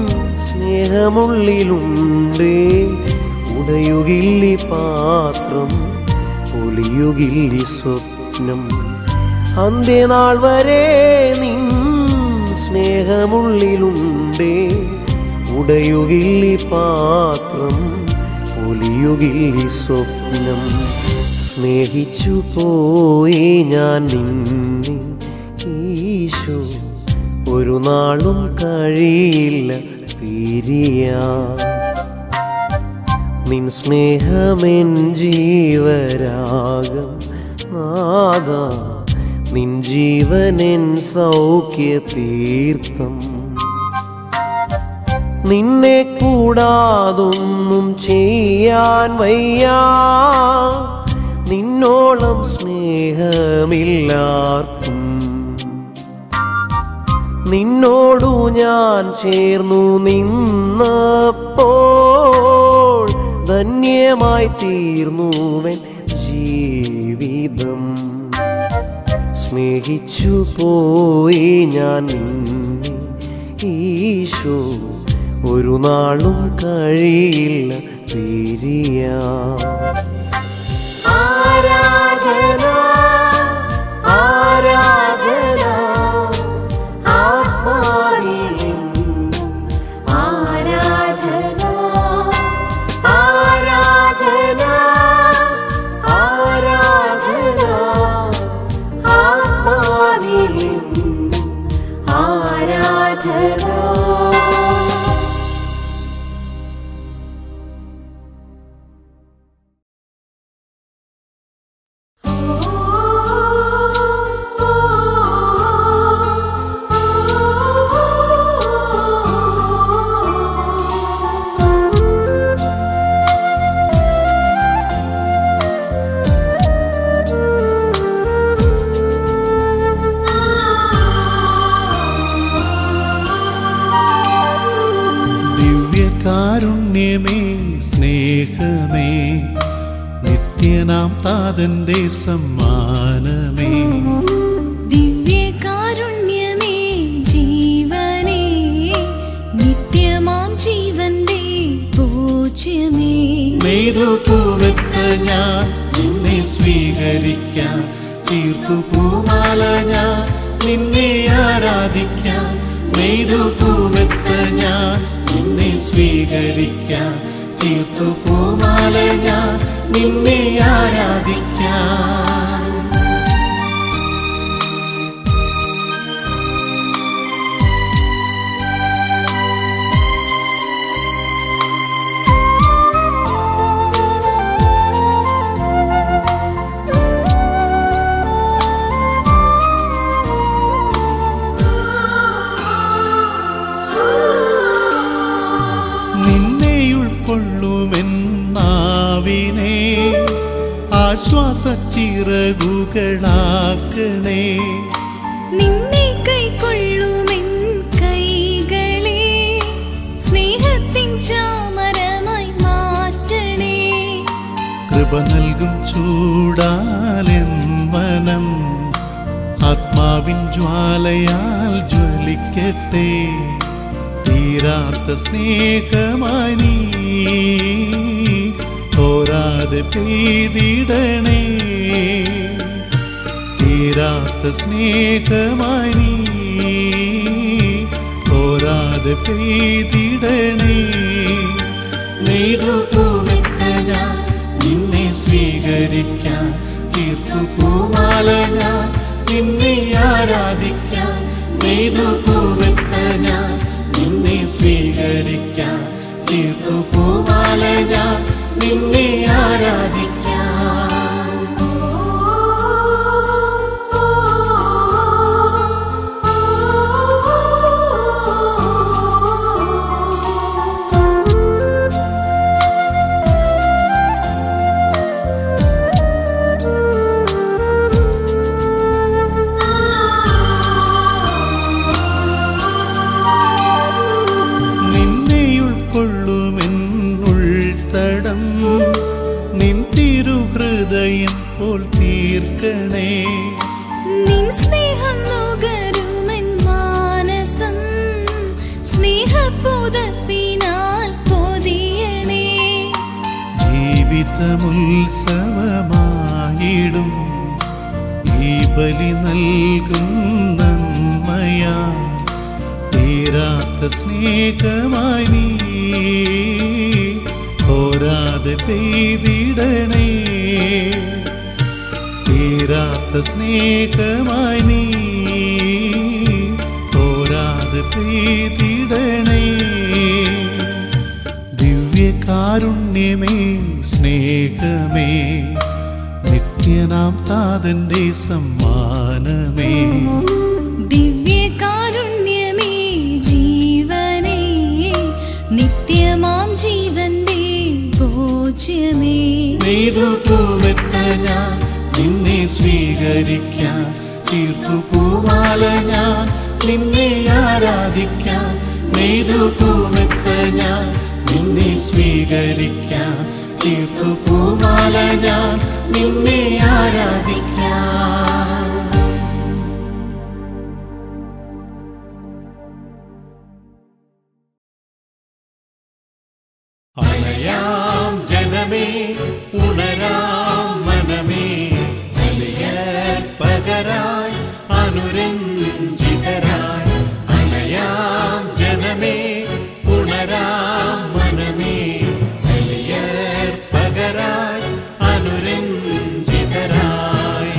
സ്നേഹമുള്ളിലുണ്ടേ ഉടയുകില്ലി പാത്രം ഒളിയുകില്ലി സ്വപ്നം അന്ത്യനാൾ വരെ നിൻ സ്നേഹമുള്ളിലുണ്ടേ ഉടയുകില്ലി പാത്രം ഒലിയുകില്ലി സ്വപ്നം സ്നേഹിച്ചു പോയി ഞാൻ നിന്നെ ഈശോ ഒരു നാളും കഴിയില്ല തിരിയാ നിൻ സ്നേഹമെൻ ജീവരാഗം നാദ നിൻ ജീവനെൻ സൗഖ്യ തീർത്ഥം നിന്നെ കൂടാതൊന്നും ചെയ്യാൻ വയ്യാ നിന്നോളം സ്നേഹമില്ലാർക്കും നിന്നോടു ഞാൻ ചേർന്നു നിന്നപ്പോൾ ധന്യമായി തീർന്നുവൻ ജീവിതം സ്നേഹിച്ചു പോയി ഞാൻ നിന്നെ ഈശോ ഒരു നാളും കഴിയില്ല തിരിയാ ആരാധന ആരാധന ആത്മാവിലെന്നും ആരാധന ആരാധന ആരാധന ആത്മാവിലെന്നും ആരാധന ദിവ്യകാരുണ്യമേ സ്നേഹമേ നിത്യനാം താതന്റെ സമ്മാനമേ ദിവ്യകാരുണ്യമേ ജീവനേ നിത്യമാം ജീവന്റെ പൂജ്യമേ നെയ്തു പൂവെത്ത് ഞാൻ നിന്നെ സ്വീകരിക്കാൻ തീർത്തു പൂമാല ഞാൻ നിന്നെ ആരാധിക്കാൻ നെയ്തു പൂവെത്ത് ഞാൻ നിന്നെ സ്വീകരിക്കാൻ തീർത്തു പൂമാല ഞാൻ നിന്നെ ആരാധിക്കാൻ നിന്നെ ഉൾക്കൊള്ളുമെന്നാവിനെ ആശ്വാസ ചിറകുകളാക്കണേ നിന്നെ കൈക്കൊള്ളുമെൻ കൈകളെ സ്നേഹത്തിൻ ചാമരമായി മാറ്റണേ കൃപ നൽകും ചൂടാലെൻ മനം ആത്മാവിൻ ജ്വാലയാൽ ജ്വലിക്കട്ടെ തീരാത്ത സ്നേഹമായി നീ തോരാതെ പെയ്തിടണേ തീരാത്ത സ്നേഹമായി നീ തോരാതെ പെയ്തിടണേ നെയ്തു പൂവിട്ട ഞാൻ നിന്നെ സ്വീകരിക്കാൻ തീർത്തു പൂമാല ഞാൻ നിന്നെ ആരാധിക്കാൻ നെയ്തു പൂവിട്ട ഞാൻ നിന്നെ സ്വീകരിക്കാൻ തീർത്തു പൂമാല ഞാൻ നിന്നെ ആരാധിക്കാൻ നിന്നെ ഉൾക്കൊള്ളുമെന്നുൾത്തടം നിൻ തിരുഹൃദയം പോൽ തീർക്കണേ നിൻ സ്നേഹം നുകരുമെൻ മാനസം സ്നേഹപൂതത്തിനാൽ പൊതിയണേ ജീവിതമുത്സവമായിടും ഈ ബലി നൽകും നന്മയാ തീരാത്ത സ്നേഹമായി നീ തോരാതെ പെയ്തിടണേ തീരാത്ത സ്നേഹമായി നീ തോരാതെ പെയ്തിടണേ ദിവ്യകാരുണ്യമേ സ്നേഹമേ നിത്യനാം താതന്റെ സമ്മാനമേ ദിവ്യകാരുണ്യമേ ജീവനേ നിത്യമാം ജീവന്റെ ഭോജ്യമേ നെയ്തു പൂവെത്ത ഞാൻ നിന്നെ സ്വീകരിക്കാൻ തീർത്തു പൂമാല ഞാൻ നിന്നെ ആരാധിക്കാൻ നെയ്തു പൂവെത്ത ഞാൻ നിന്നെ സ്വീകരിക്കാൻ തീർത്തു പൂമാല ഞാൻ നിന്നെ ആരാധിക്കാൻ അണയാം ജനമേ ഉണരാം മനമേ പകരായി അനുരഞ്ജിതരായി അണയാം ജനമേ ഉണരാം മനമേ പകരായി അനുരഞ്ജിതരായി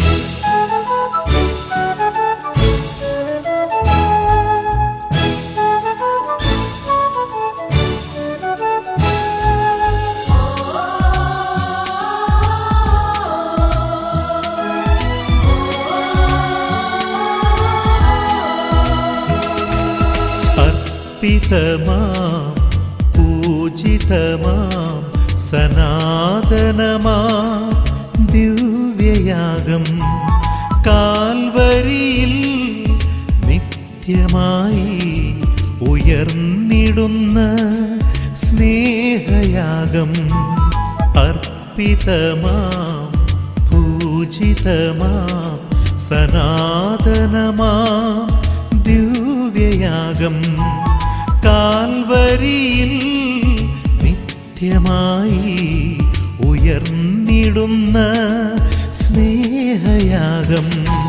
അർപ്പിതമാം പൂജിതമാം സനാതനമാം ദിവ്യയാഗം കാൽവരിയിൽ നിത്യമായി ഉയർന്നിടുന്ന സ്നേഹയാഗം അർപ്പിതമാം പൂജിതമാം സനാതനമാം ദിവ്യയാഗം കാൽവരിയിൽ നിത്യമായി ഉയർന്നിടുന്ന സ്നേഹയാഗം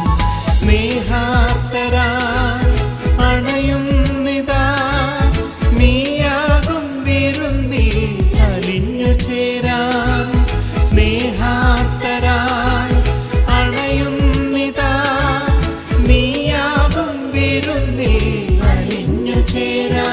സ്നേഹാർത്തരായി അണയുന്നിതാ നീയാകും വിരുന്നിൽ അലിഞ്ഞു ചേരാൻ സ്നേഹാർത്തരായി അണയുന്നിതാ നീയാകും വിരുന്നിൽ അലിഞ്ഞു ചേരാൻ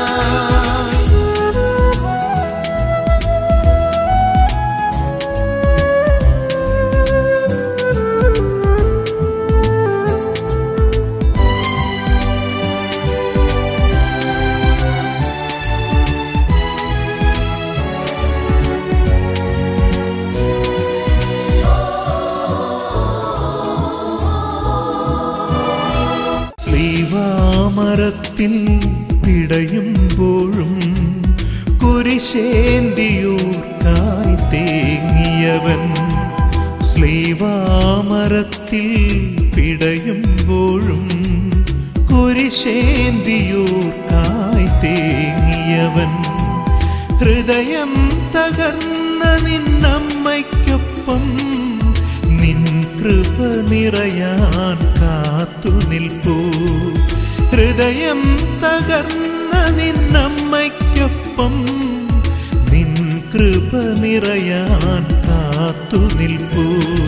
ശ്രീവാമരത്തിൽ പിടയുമ്പോഴും കുരിശേന്തിയൂർക്കായി തേങ്ങിയവൻ ശ്രീവാമരത്തിൽ പിടയുമ്പോഴും കുരിശേന്തിയൂർക്കായി തേങ്ങിയവൻ ഹൃദയം തകർന്ന നിന്നമ്മയ്ക്കൊപ്പം നിൻ കൃപ നിറയാൻ കാത്തു നിൽപ്പൂ ഹൃദയം തകർന്ന നിന്നമ്മയ്ക്കൊപ്പം നിൻ കൃപ നിറയാൻ കാത്തു നിൽപ്പൂ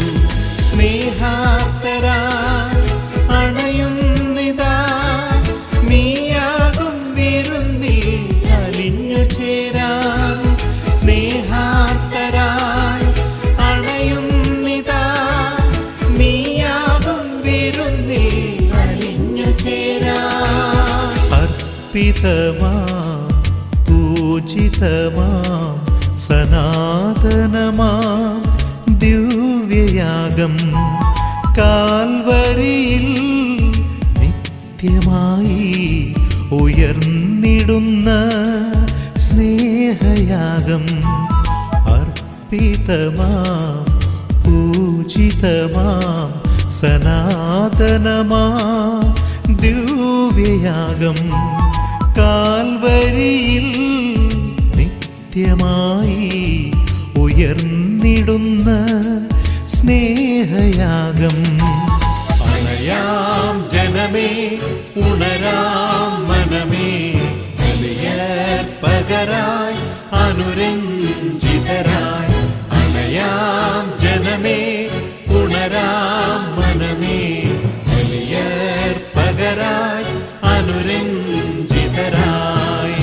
സ്നേഹാർത്തരായി അണയുന്നിതാ നീയാകും വിരുന്നിൽ അലിഞ്ഞു ചേരാൻ സ്നേഹാർത്തരായി അണയുന്നിതാ നീയാകും വിരുന്നിൽ അലിഞ്ഞു ചേരാൻ അർപ്പിതമാം പൂജിതമാം സനാതനമാം ദിവ്യയാഗം കാൽവരിയിൽ നിത്യമായി ഉയർന്നിടുന്ന സ്നേഹയാഗം അർപ്പിതമാം പൂജിതമാം സനാതനമാം ദിവ്യയാഗം കാൽവരിയിൽ നിത്യമായി ഉയർന്നിടുന്ന സ്നേഹയാഗം അണയാം ജനമേ ഉണരാം മനമേ പകരായി അനുരഞ്ജിതരായി അണയാം ജനമേ ഉണരാം മനമേ പകരായി അനുരഞ്ജിതരായി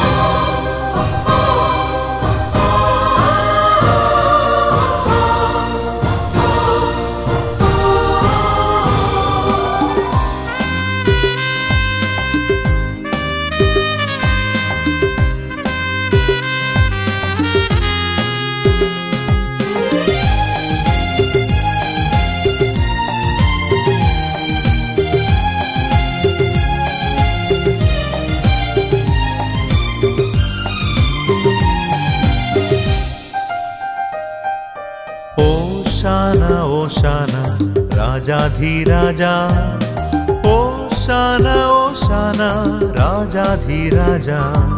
ആ രാജാധിരാജ ഓശാന ഓശാന രാജാധിരാജ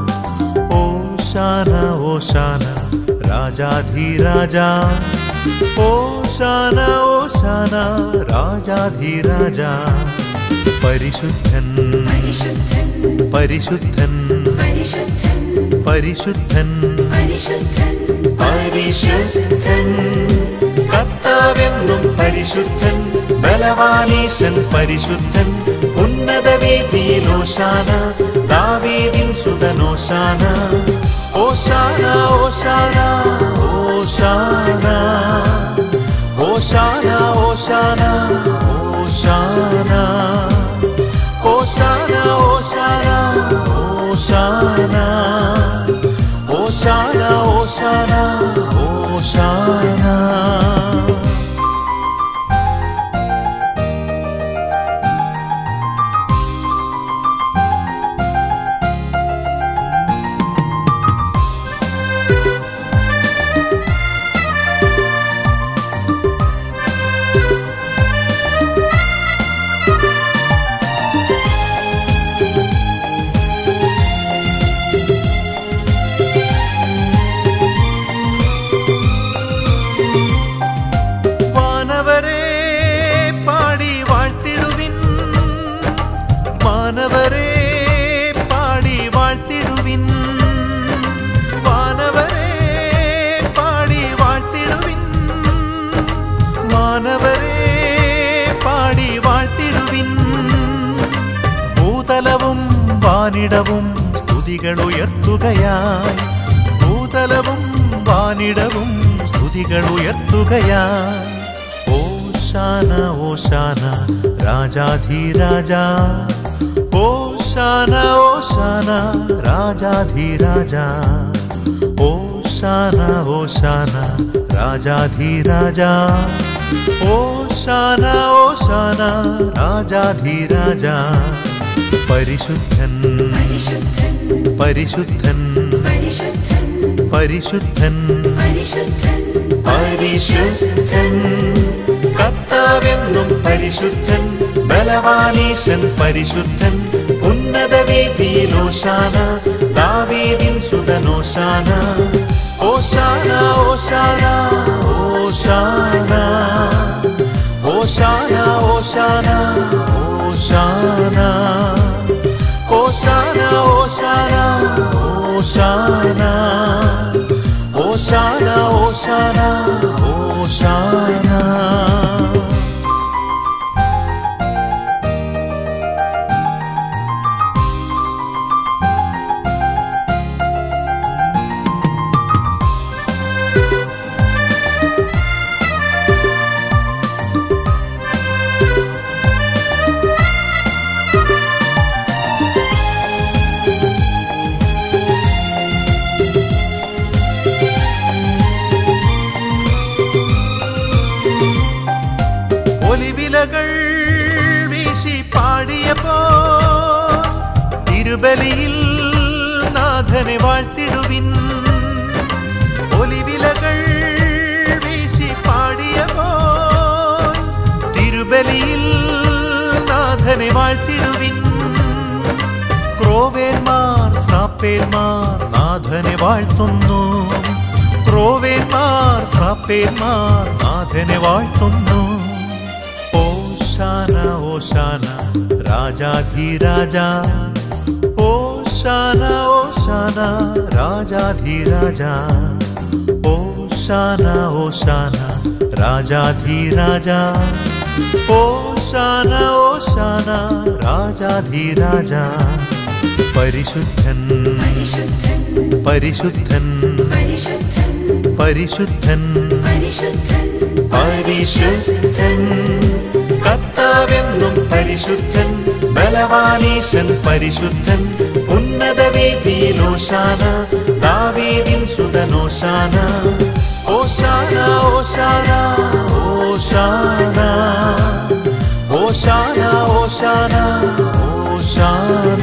ഓശാന ഓശാന രാജാധിരാജ ഓശാന ഓശാന രാജാധിരാജ പരിശുദ്ധൻ പരിശുദ്ധൻ പരിശുദ്ധൻ പരിശുദ്ധൻ പരിശുദ്ധൻ പരിശുദ്ധൻ പരിശുദ്ധൻ കർത്താവെന്നും പരിശുദ്ധൻ ബലവാനീശൻ പരിശുദ്ധൻ ഉന്നത വേദിയിലോശാന ദാവീദിൻ സുതനോശാന ഓശാന ഓശാന ഓശാന ഓശാന ഓശാന ഓശാന ഓശാന ഓശാന ഓശാന ഓശാന ഓശാന ഓശാന വാനവരെ പാടി വാഴ്ത്തിടുവിൻ മാനവരെ പാടി വാഴ്ത്തിടുവിൻ വാനവരെ പാടി വാഴ്ത്തിടുവിൻ മാനവരെ പാടി വാഴ്ത്തിടുവിൻ ഭൂതലവും വാനിടവും സ്തുതികൾ ഉയർത്തുകയായി ഭൂതലവും വാനിടവും സ്തുതികൾ ഉയർത്തുകയായി ഓശാന ഓശാന രാജാധിരാജ ഓശാന ഓശാന രാജാധിരാജ ഓശാന ഓശാന രാജാധിരാജ ഓശാന ഓശാന രാജാധിരാജ പരിശുദ്ധൻ പരിശുദ്ധൻ പരിശുദ്ധൻ പരിശുദ്ധൻ പരിശുദ്ധൻ പരിശുദ്ധൻ പരിശുദ്ധൻ കർത്താവെന്നും പരിശുദ്ധൻ ബലവാനീശൻ പരിശുദ്ധൻ ഉന്നത വേദിയിലോശാന ദാവീദിൻ സുതനോശാന ഓശാന ഓശാന ഓശാന ഓശാന ഓശാന ഓശാന ഓശാന ഓശാന ഓശാന ഓശാന ഓശാന ഓശാന ഒലിവിലകൾ വീശി പാടിയപ്പോ തിരുബലിയിൽ നാഥനെ വാഴ്ത്തിടുവിൻ ഒലിവിലകൾ വീശി പാടിയപ്പോ തിരുബലിയിൽ നാഥനെ വാഴ്ത്തിടുവിൻ ക്രോവേന്മാർ ശ്രാപ്പേന്മാർ നാഥനെ വാഴ്ത്തുന്നു ക്രോവേന്മാർ ശ്രാപ്പേന്മാർ നാഥനെ വാഴ്ത്തുന്നു ഓശാന ഓശാന രാജാധിരാജ ഓശാന ഓശാന രാജാധിരാജ ഓശാന ഓശാന രാജാധിരാജ ഓശാന ഓശാന രാജാധിരാജ പരിശുദ്ധൻ പരിശുദ്ധൻ പരിശുദ്ധൻ പരിശുദ്ധൻ പരിശുദ്ധൻ പരിശുദ്ധൻ പരിശുദ്ധൻ കർത്താവെന്നും പരിശുദ്ധൻ ബലവാനീശൻ പരിശുദ്ധൻ ഉന്നത വേദിയിലോശാന ദാവീദിൻ സുതനോശാന ഓശാന ഓശാന ഓശാന ഓശാന ഓശാന ഓശാന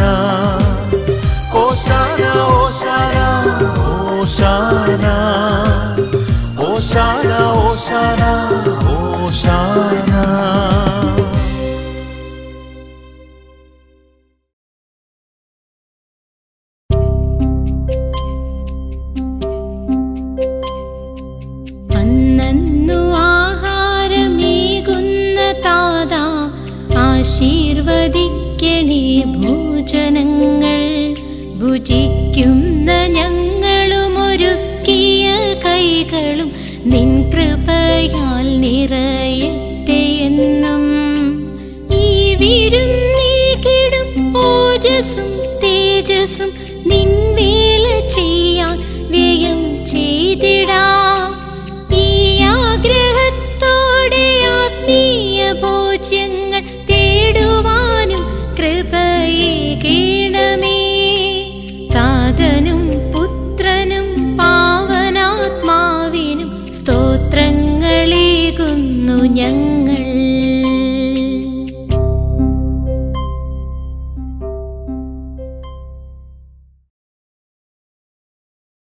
ഓശാന ഓശാന ഓശാന ഓശാന ഓശാന ഓശാന ഭോജനങ്ങൾ ഭുജിക്കുന്ന ഞങ്ങളും ഒരുക്കിയ കൈകളും നിൻ കൃപയാൽ നിറയട്ടെ എന്നും ഈ വിരുന്നീകിടും ഓജസ്സും തേജസ്സും നിൻവേല ചെയ്യാൻ വ്യയം ചെയ്തിടാം ഈ ആഗ്രഹത്തോടെ ആത്മീയ ഭോജ്യങ്ങൾ തേടുവാനും കൃപയേകേണമേ താതനും പുത്രനും പാവനാത്മാവിനും സ്തോത്രങ്ങളേകുന്നു ഞങ്ങൾ